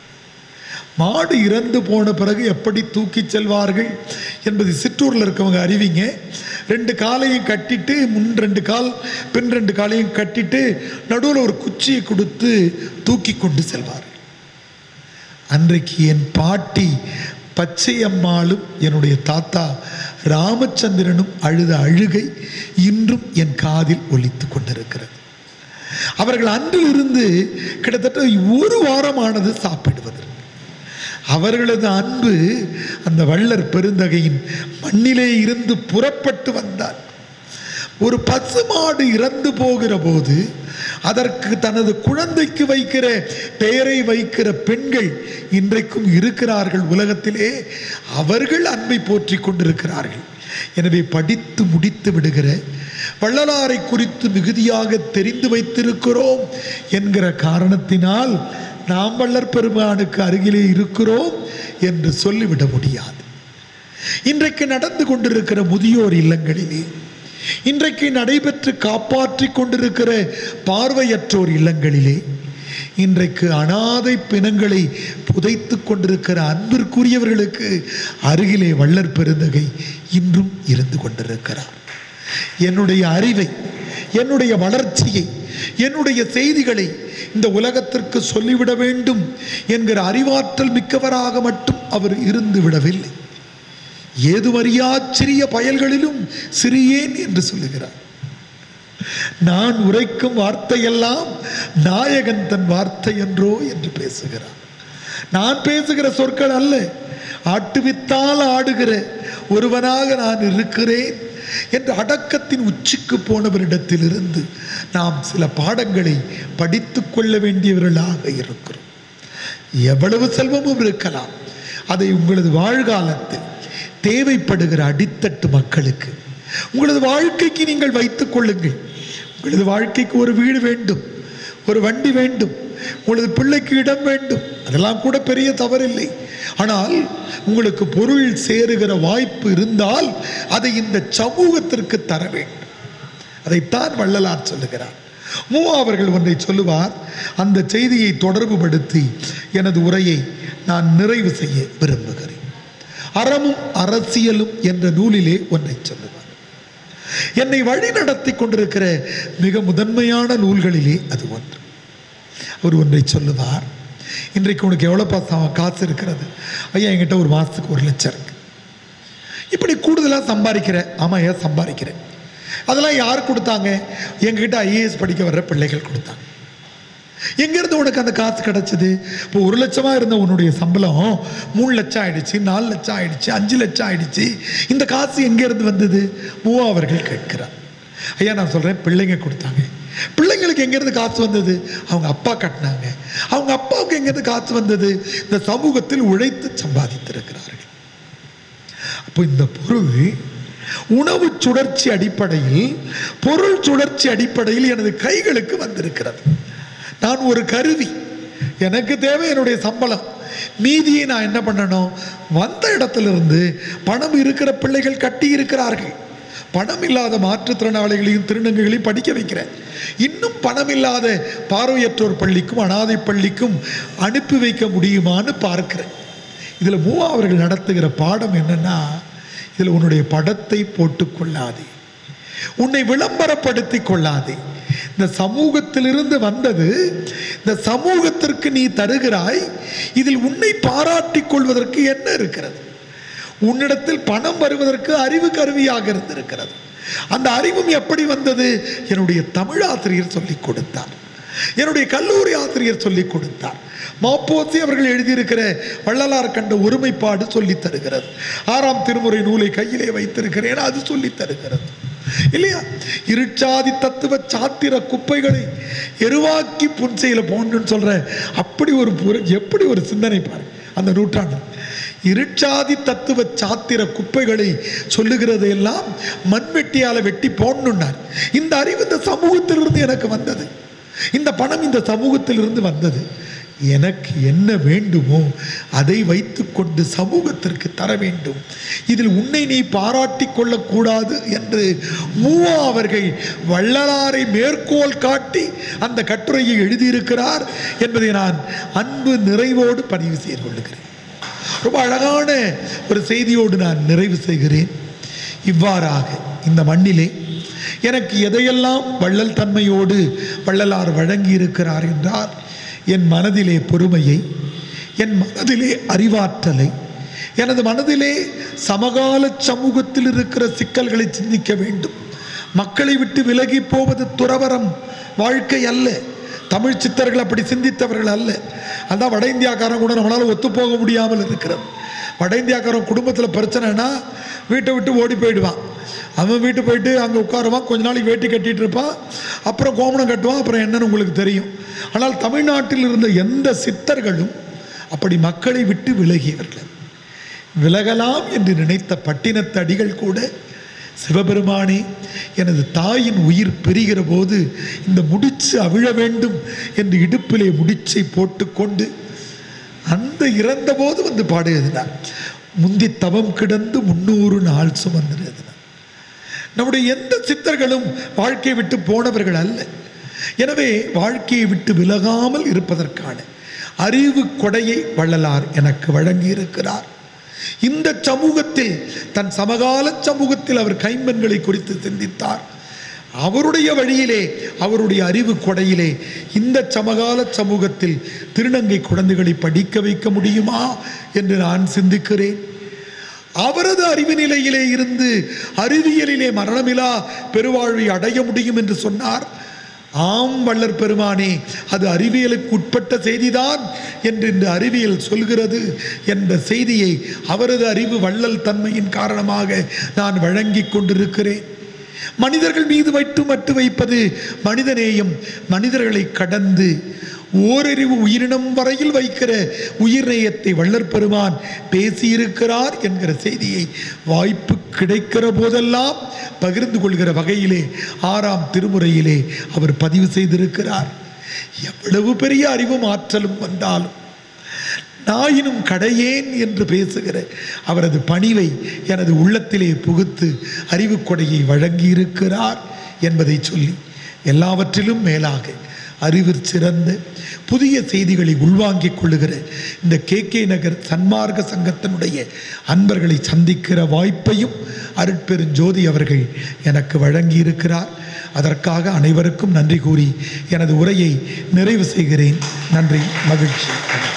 மாடு இறந்து போன பிறகு எப்படி தூக்கிச் செல்வார்கள் என்பது சிற்றூரில் இருக்கவங்க அறிவிங்க ரெண்டு காலையும் கட்டிட்டு முன் ரெண்டு கால் பின் ரெண்டு காலையும் கட்டிட்டு நடுவில் ஒரு குச்சியை கொடுத்து தூக்கி கொண்டு செல்வார்கள் அன்றைக்கு என் பாட்டி பச்சையம்மாளும் என்னுடைய தாத்தா ராமச்சந்திரனும் அழுத அழுகை இன்றும் என் காதில் ஒலித்து கொண்டிருக்கிறது அவர்கள் அன்றிலிருந்து கிட்டத்தட்ட ஒரு வாரமானது சாப்பிடுவதற்கு அவர்களது அன்பு அந்த வள்ளர் பெருந்தகையின் மண்ணிலே இருந்து புறப்பட்டு வந்தார் ஒரு பசுமாடு இறந்து போகிற போது அதற்கு தனது குழந்தைக்கு வைக்கிற பெயரை வைக்கிற பெண்கள் இன்றைக்கும் இருக்கிறார்கள் உலகத்திலே அவர்கள் அன்பை போற்றி கொண்டிருக்கிறார்கள் எனவே படித்து முடித்து விடுகிற வள்ளலாரை குறித்து மிகுதியாக தெரிந்து வைத்திருக்கிறோம் என்கிற காரணத்தினால் நாம் வள்ளற் பெருமானுக்கு அருகிலே இருக்கிறோம் என்று சொல்லிவிட முடியாது இன்றைக்கு நடந்து கொண்டிருக்கிற முதியோர் இல்லங்களிலே இன்றைக்கு நடைபெற்று காப்பாற்றி கொண்டிருக்கிற பார்வையற்றோர் இல்லங்களிலே இன்றைக்கு அனாதை பிணங்களை புதைத்து கொண்டிருக்கிற அன்பிற்குரியவர்களுக்கு அருகிலே வள்ளற் பெருந்தகை இன்றும் இருந்து கொண்டிருக்கிறார் என்னுடைய அறிவை என்னுடைய வளர்ச்சியை என்னுடைய செய்திகளை இந்த உலகத்திற்கு சொல்லிவிட வேண்டும் என்கிற அறிவாற்றல் மிக்கவராக மட்டும் அவர் இருந்து விடவில்லை ஏதுமறியா சிறிய பயல்களிலும் சிறியேன் என்று சொல்லுகிறார் நான் உரைக்கும் வார்த்தையெல்லாம் நாயகன் தன் வார்த்தை என்றோ என்று பேசுகிறார் நான் பேசுகிற சொற்கள் அல்ல ஆட்டுவித்தால் ஆடுகிற ஒருவனாக நான் இருக்கிறேன் என்ற அடக்கத்தின் உச்சிக்கு போனவரிடத்திலிருந்து நாம் சில பாடங்களை படித்து கொள்ள வேண்டியவர்களாக இருக்கிறோம் எவ்வளவு செல்வமும் இருக்கலாம் அதை உங்களது வாழ்காலத்தில் தேவைப்படுகிற அடித்தட்டு மக்களுக்கு உங்களது வாழ்க்கைக்கு நீங்கள் வைத்துக் கொள்ளுங்கள் உங்களது வாழ்க்கைக்கு ஒரு வீடு வேண்டும் ஒரு வண்டி வேண்டும் உங்களது பிள்ளைக்கு இடம் வேண்டும் அதெல்லாம் கூட பெரிய தவறில்லை ஆனால் உங்களுக்கு பொருள் சேருகிற வாய்ப்பு இருந்தால் அதை இந்த சமூகத்திற்கு தர வேண்டும் அதைத்தான் வள்ளலார் சொல்லுகிறார் மூவா அவர்கள் ஒன்றை சொல்லுவார் அந்த செய்தியை தொடர்புபடுத்தி எனது உரையை நான் நிறைவு செய்ய விரும்புகிறேன் அறமும் அரசியலும் என்ற நூலிலே ஒன்றை சொல்லுவார் என்னை வழி நடத்தி கொண்டிருக்கிற மிக முதன்மையான நூல்களிலே அது ஒன்று அவர் ஒன்றை சொல்லுவார் இன்றைக்கு உனக்கு எவ்வளோ பாசம் காசு இருக்கிறது ஐயா என்கிட்ட ஒரு மாதத்துக்கு ஒரு லட்சம் இருக்கு இப்படி கூடுதலாக சம்பாதிக்கிறேன் ஆமாம் ஏன் சம்பாதிக்கிறேன் அதெல்லாம் யார் கொடுத்தாங்க எங்ககிட்ட ஐஏஎஸ் படிக்க வர்ற பிள்ளைகள் கொடுத்தாங்க எங்கேருந்து உனக்கு அந்த காசு கிடச்சிது இப்போ ஒரு லட்சமாக இருந்த உன்னுடைய சம்பளம் மூணு லட்சம் ஆயிடுச்சு நாலு லட்சம் ஆயிடுச்சு அஞ்சு லட்சம் ஆயிடுச்சு இந்த காசு எங்கேருந்து வந்தது மூவா அவர்கள் கேட்கிறார் ஐயா நான் சொல்கிறேன் பிள்ளைங்க கொடுத்தாங்க பிள்ளைங்களுக்கு எங்கேருந்து காசு வந்தது அவங்க அப்பா கட்டினாங்க அவங்க அப்பாவுக்கு எங்கேருந்து காசு வந்தது இந்த சமூகத்தில் உழைத்து சம்பாதித்திருக்கிறார்கள் அப்போ இந்த பொருள் உணவு சுழற்சி அடிப்படையில் பொருள் சுழற்சி அடிப்படையில் எனது கைகளுக்கு வந்திருக்கிறது நான் ஒரு கருவி எனக்கு தேவை என்னுடைய சம்பளம் மீதியை நான் என்ன பண்ணணும் வந்த இடத்திலிருந்து பணம் இருக்கிற பிள்ளைகள் கட்டி இருக்கிறார்கள் பணம் இல்லாத மாற்றுத்திறனாளிகளையும் திருநங்கைகளையும் படிக்க வைக்கிறேன் இன்னும் பணம் இல்லாத பார்வையற்றோர் பள்ளிக்கும் அனாதை பள்ளிக்கும் அனுப்பி வைக்க முடியுமான்னு பார்க்கிறேன் இதில் மூவா அவர்கள் நடத்துகிற பாடம் என்னன்னா இதில் உன்னுடைய படத்தை போட்டுக் கொள்ளாதே உன்னை விளம்பரப்படுத்தி கொள்ளாதே இந்த சமூகத்திலிருந்து வந்தது இந்த சமூகத்திற்கு நீ தருகிறாய் இதில் உன்னை பாராட்டிக் கொள்வதற்கு என்ன இருக்கிறது உன்னிடத்தில் பணம் வருவதற்கு அறிவு கருவியாக இருந்திருக்கிறது அந்த அறிவும் எப்படி வந்தது என்னுடைய தமிழ் ஆசிரியர் சொல்லிக் கொடுத்தார் என்னுடைய கல்லூரி ஆசிரியர் சொல்லிக் கொடுத்தார் மாப்போசி அவர்கள் எழுதியிருக்கிற வள்ளலார் கண்ட ஒருமைப்பாடு சொல்லித் தருகிறது ஆறாம் திருமுறை நூலை கையிலே வைத்திருக்கிறேன் அது சொல்லித் தருகிறது இல்லையா இருட்சாதி தத்துவ சாத்திர குப்பைகளை எருவாக்கி புன்செயல போன்றுன்னு சொல்ற அப்படி ஒரு புர- எப்படி ஒரு சிந்தனை பாரு அந்த நூற்றாண்டு இருட்சாதி தத்துவ சாத்திர குப்பைகளை சொல்லுகிறது எல்லாம் மண்வெட்டியால வெட்டி போடணுன்னார் இந்த அறிவு இந்த சமூகத்திலிருந்து எனக்கு வந்தது இந்த பணம் இந்த சமூகத்திலிருந்து வந்தது எனக்கு என்ன வேண்டுமோ அதை வைத்துக்கொண்டு சமூகத்திற்கு தர வேண்டும் இதில் உன்னை நீ பாராட்டிக் கொள்ளக்கூடாது என்று மூவா அவர்கள் வள்ளலாரை மேற்கோள் காட்டி அந்த கட்டுரையை எழுதியிருக்கிறார் என்பதை நான் அன்பு நிறைவோடு பதிவு செய்து கொள்ளுகிறேன் ரொம்ப அழகான ஒரு செய்தியோடு நான் நிறைவு செய்கிறேன் இவ்வாறாக இந்த மண்ணிலே எனக்கு எதையெல்லாம் வள்ளல் தன்மையோடு வள்ளலார் வழங்கி இருக்கிறார் என்றால் என் மனதிலே பொறுமையை என் மனதிலே அறிவாற்றலை எனது மனதிலே சமகால சமூகத்தில் இருக்கிற சிக்கல்களை சிந்திக்க வேண்டும் மக்களை விட்டு விலகி போவது துறவரம் வாழ்க்கை அல்ல தமிழ் சித்தர்கள் அப்படி சிந்தித்தவர்கள் அல்ல அதான் வட இந்தியாக்காரன் கூட நம்மளால் ஒத்துப்போக முடியாமல் இருக்கிறது வட இந்தியாக்காரன் குடும்பத்தில் பிரச்சனைனா வீட்டை விட்டு ஓடி போயிடுவான் அவன் வீட்டு போயிட்டு அங்கே உட்காருவான் கொஞ்ச நாளைக்கு வேட்டி கட்டிட்டு இருப்பான் அப்புறம் கோமணம் கட்டுவான் அப்புறம் என்னன்னு உங்களுக்கு தெரியும் ஆனால் தமிழ்நாட்டில் இருந்த எந்த சித்தர்களும் அப்படி மக்களை விட்டு விலகியவர்கள் விலகலாம் என்று நினைத்த பட்டினத்து அடிகள் கூட சிவபெருமானே எனது தாயின் உயிர் பெறுகிற போது இந்த முடிச்சு அவிழ வேண்டும் என்று இடுப்பிலே முடிச்சை போட்டுக்கொண்டு அந்த இறந்த போது வந்து பாடுகிறார் முந்தி தவம் கிடந்து முன்னூறு நாள் சுமந்திருந்தார் நம்முடைய எந்த சித்தர்களும் வாழ்க்கையை விட்டு போனவர்கள் அல்ல எனவே வாழ்க்கையை விட்டு விலகாமல் இருப்பதற்கான அறிவு கொடையை வள்ளலார் எனக்கு வழங்கி இருக்கிறார் இந்த சமூகத்தில் தன் சமகால சமூகத்தில் அவர் கைம்பெண்களை குறித்து சிந்தித்தார் அவருடைய வழியிலே அவருடைய அறிவு கொடையிலே இந்த சமகால சமூகத்தில் திருநங்கை குழந்தைகளை படிக்க வைக்க முடியுமா என்று நான் சிந்திக்கிறேன் அவரது அறிவு நிலையிலே இருந்து அறிவியலிலே மரணமிலா பெருவாழ்வை அடைய முடியும் என்று சொன்னார் ஆம் வள்ளற் பெருமானே அது அறிவியலுக்கு உட்பட்ட செய்திதான் என்று இந்த அறிவியல் சொல்கிறது என்ற செய்தியை அவரது அறிவு வள்ளல் தன்மையின் காரணமாக நான் வழங்கிக் கொண்டிருக்கிறேன் மனிதர்கள் மீது வைத்து மட்டு வைப்பது மனிதநேயம் மனிதர்களை கடந்து ஓரறிவு உயிரினம் வரையில் வைக்கிற உயிர்நேயத்தை வள்ளற் பெருமான் பேசியிருக்கிறார் என்கிற செய்தியை வாய்ப்பு கிடைக்கிற போதெல்லாம் பகிர்ந்து கொள்கிற வகையிலே ஆறாம் திருமுறையிலே அவர் பதிவு செய்திருக்கிறார் எவ்வளவு பெரிய அறிவும் ஆற்றலும் வந்தாலும் நாயினும் கடையேன் என்று பேசுகிற அவரது பணிவை எனது உள்ளத்திலே புகுத்து அறிவு கொடையை வழங்கியிருக்கிறார் என்பதை சொல்லி எல்லாவற்றிலும் மேலாக அறிவிற் சிறந்த புதிய செய்திகளை உள்வாங்கிக் கொள்ளுகிற இந்த கே கே நகர் சன்மார்க்க சங்கத்தினுடைய அன்பர்களை சந்திக்கிற வாய்ப்பையும் அருட்பெருஞ்சோதி அவர்கள் எனக்கு வழங்கியிருக்கிறார் அதற்காக அனைவருக்கும் நன்றி கூறி எனது உரையை நிறைவு செய்கிறேன் நன்றி மகிழ்ச்சி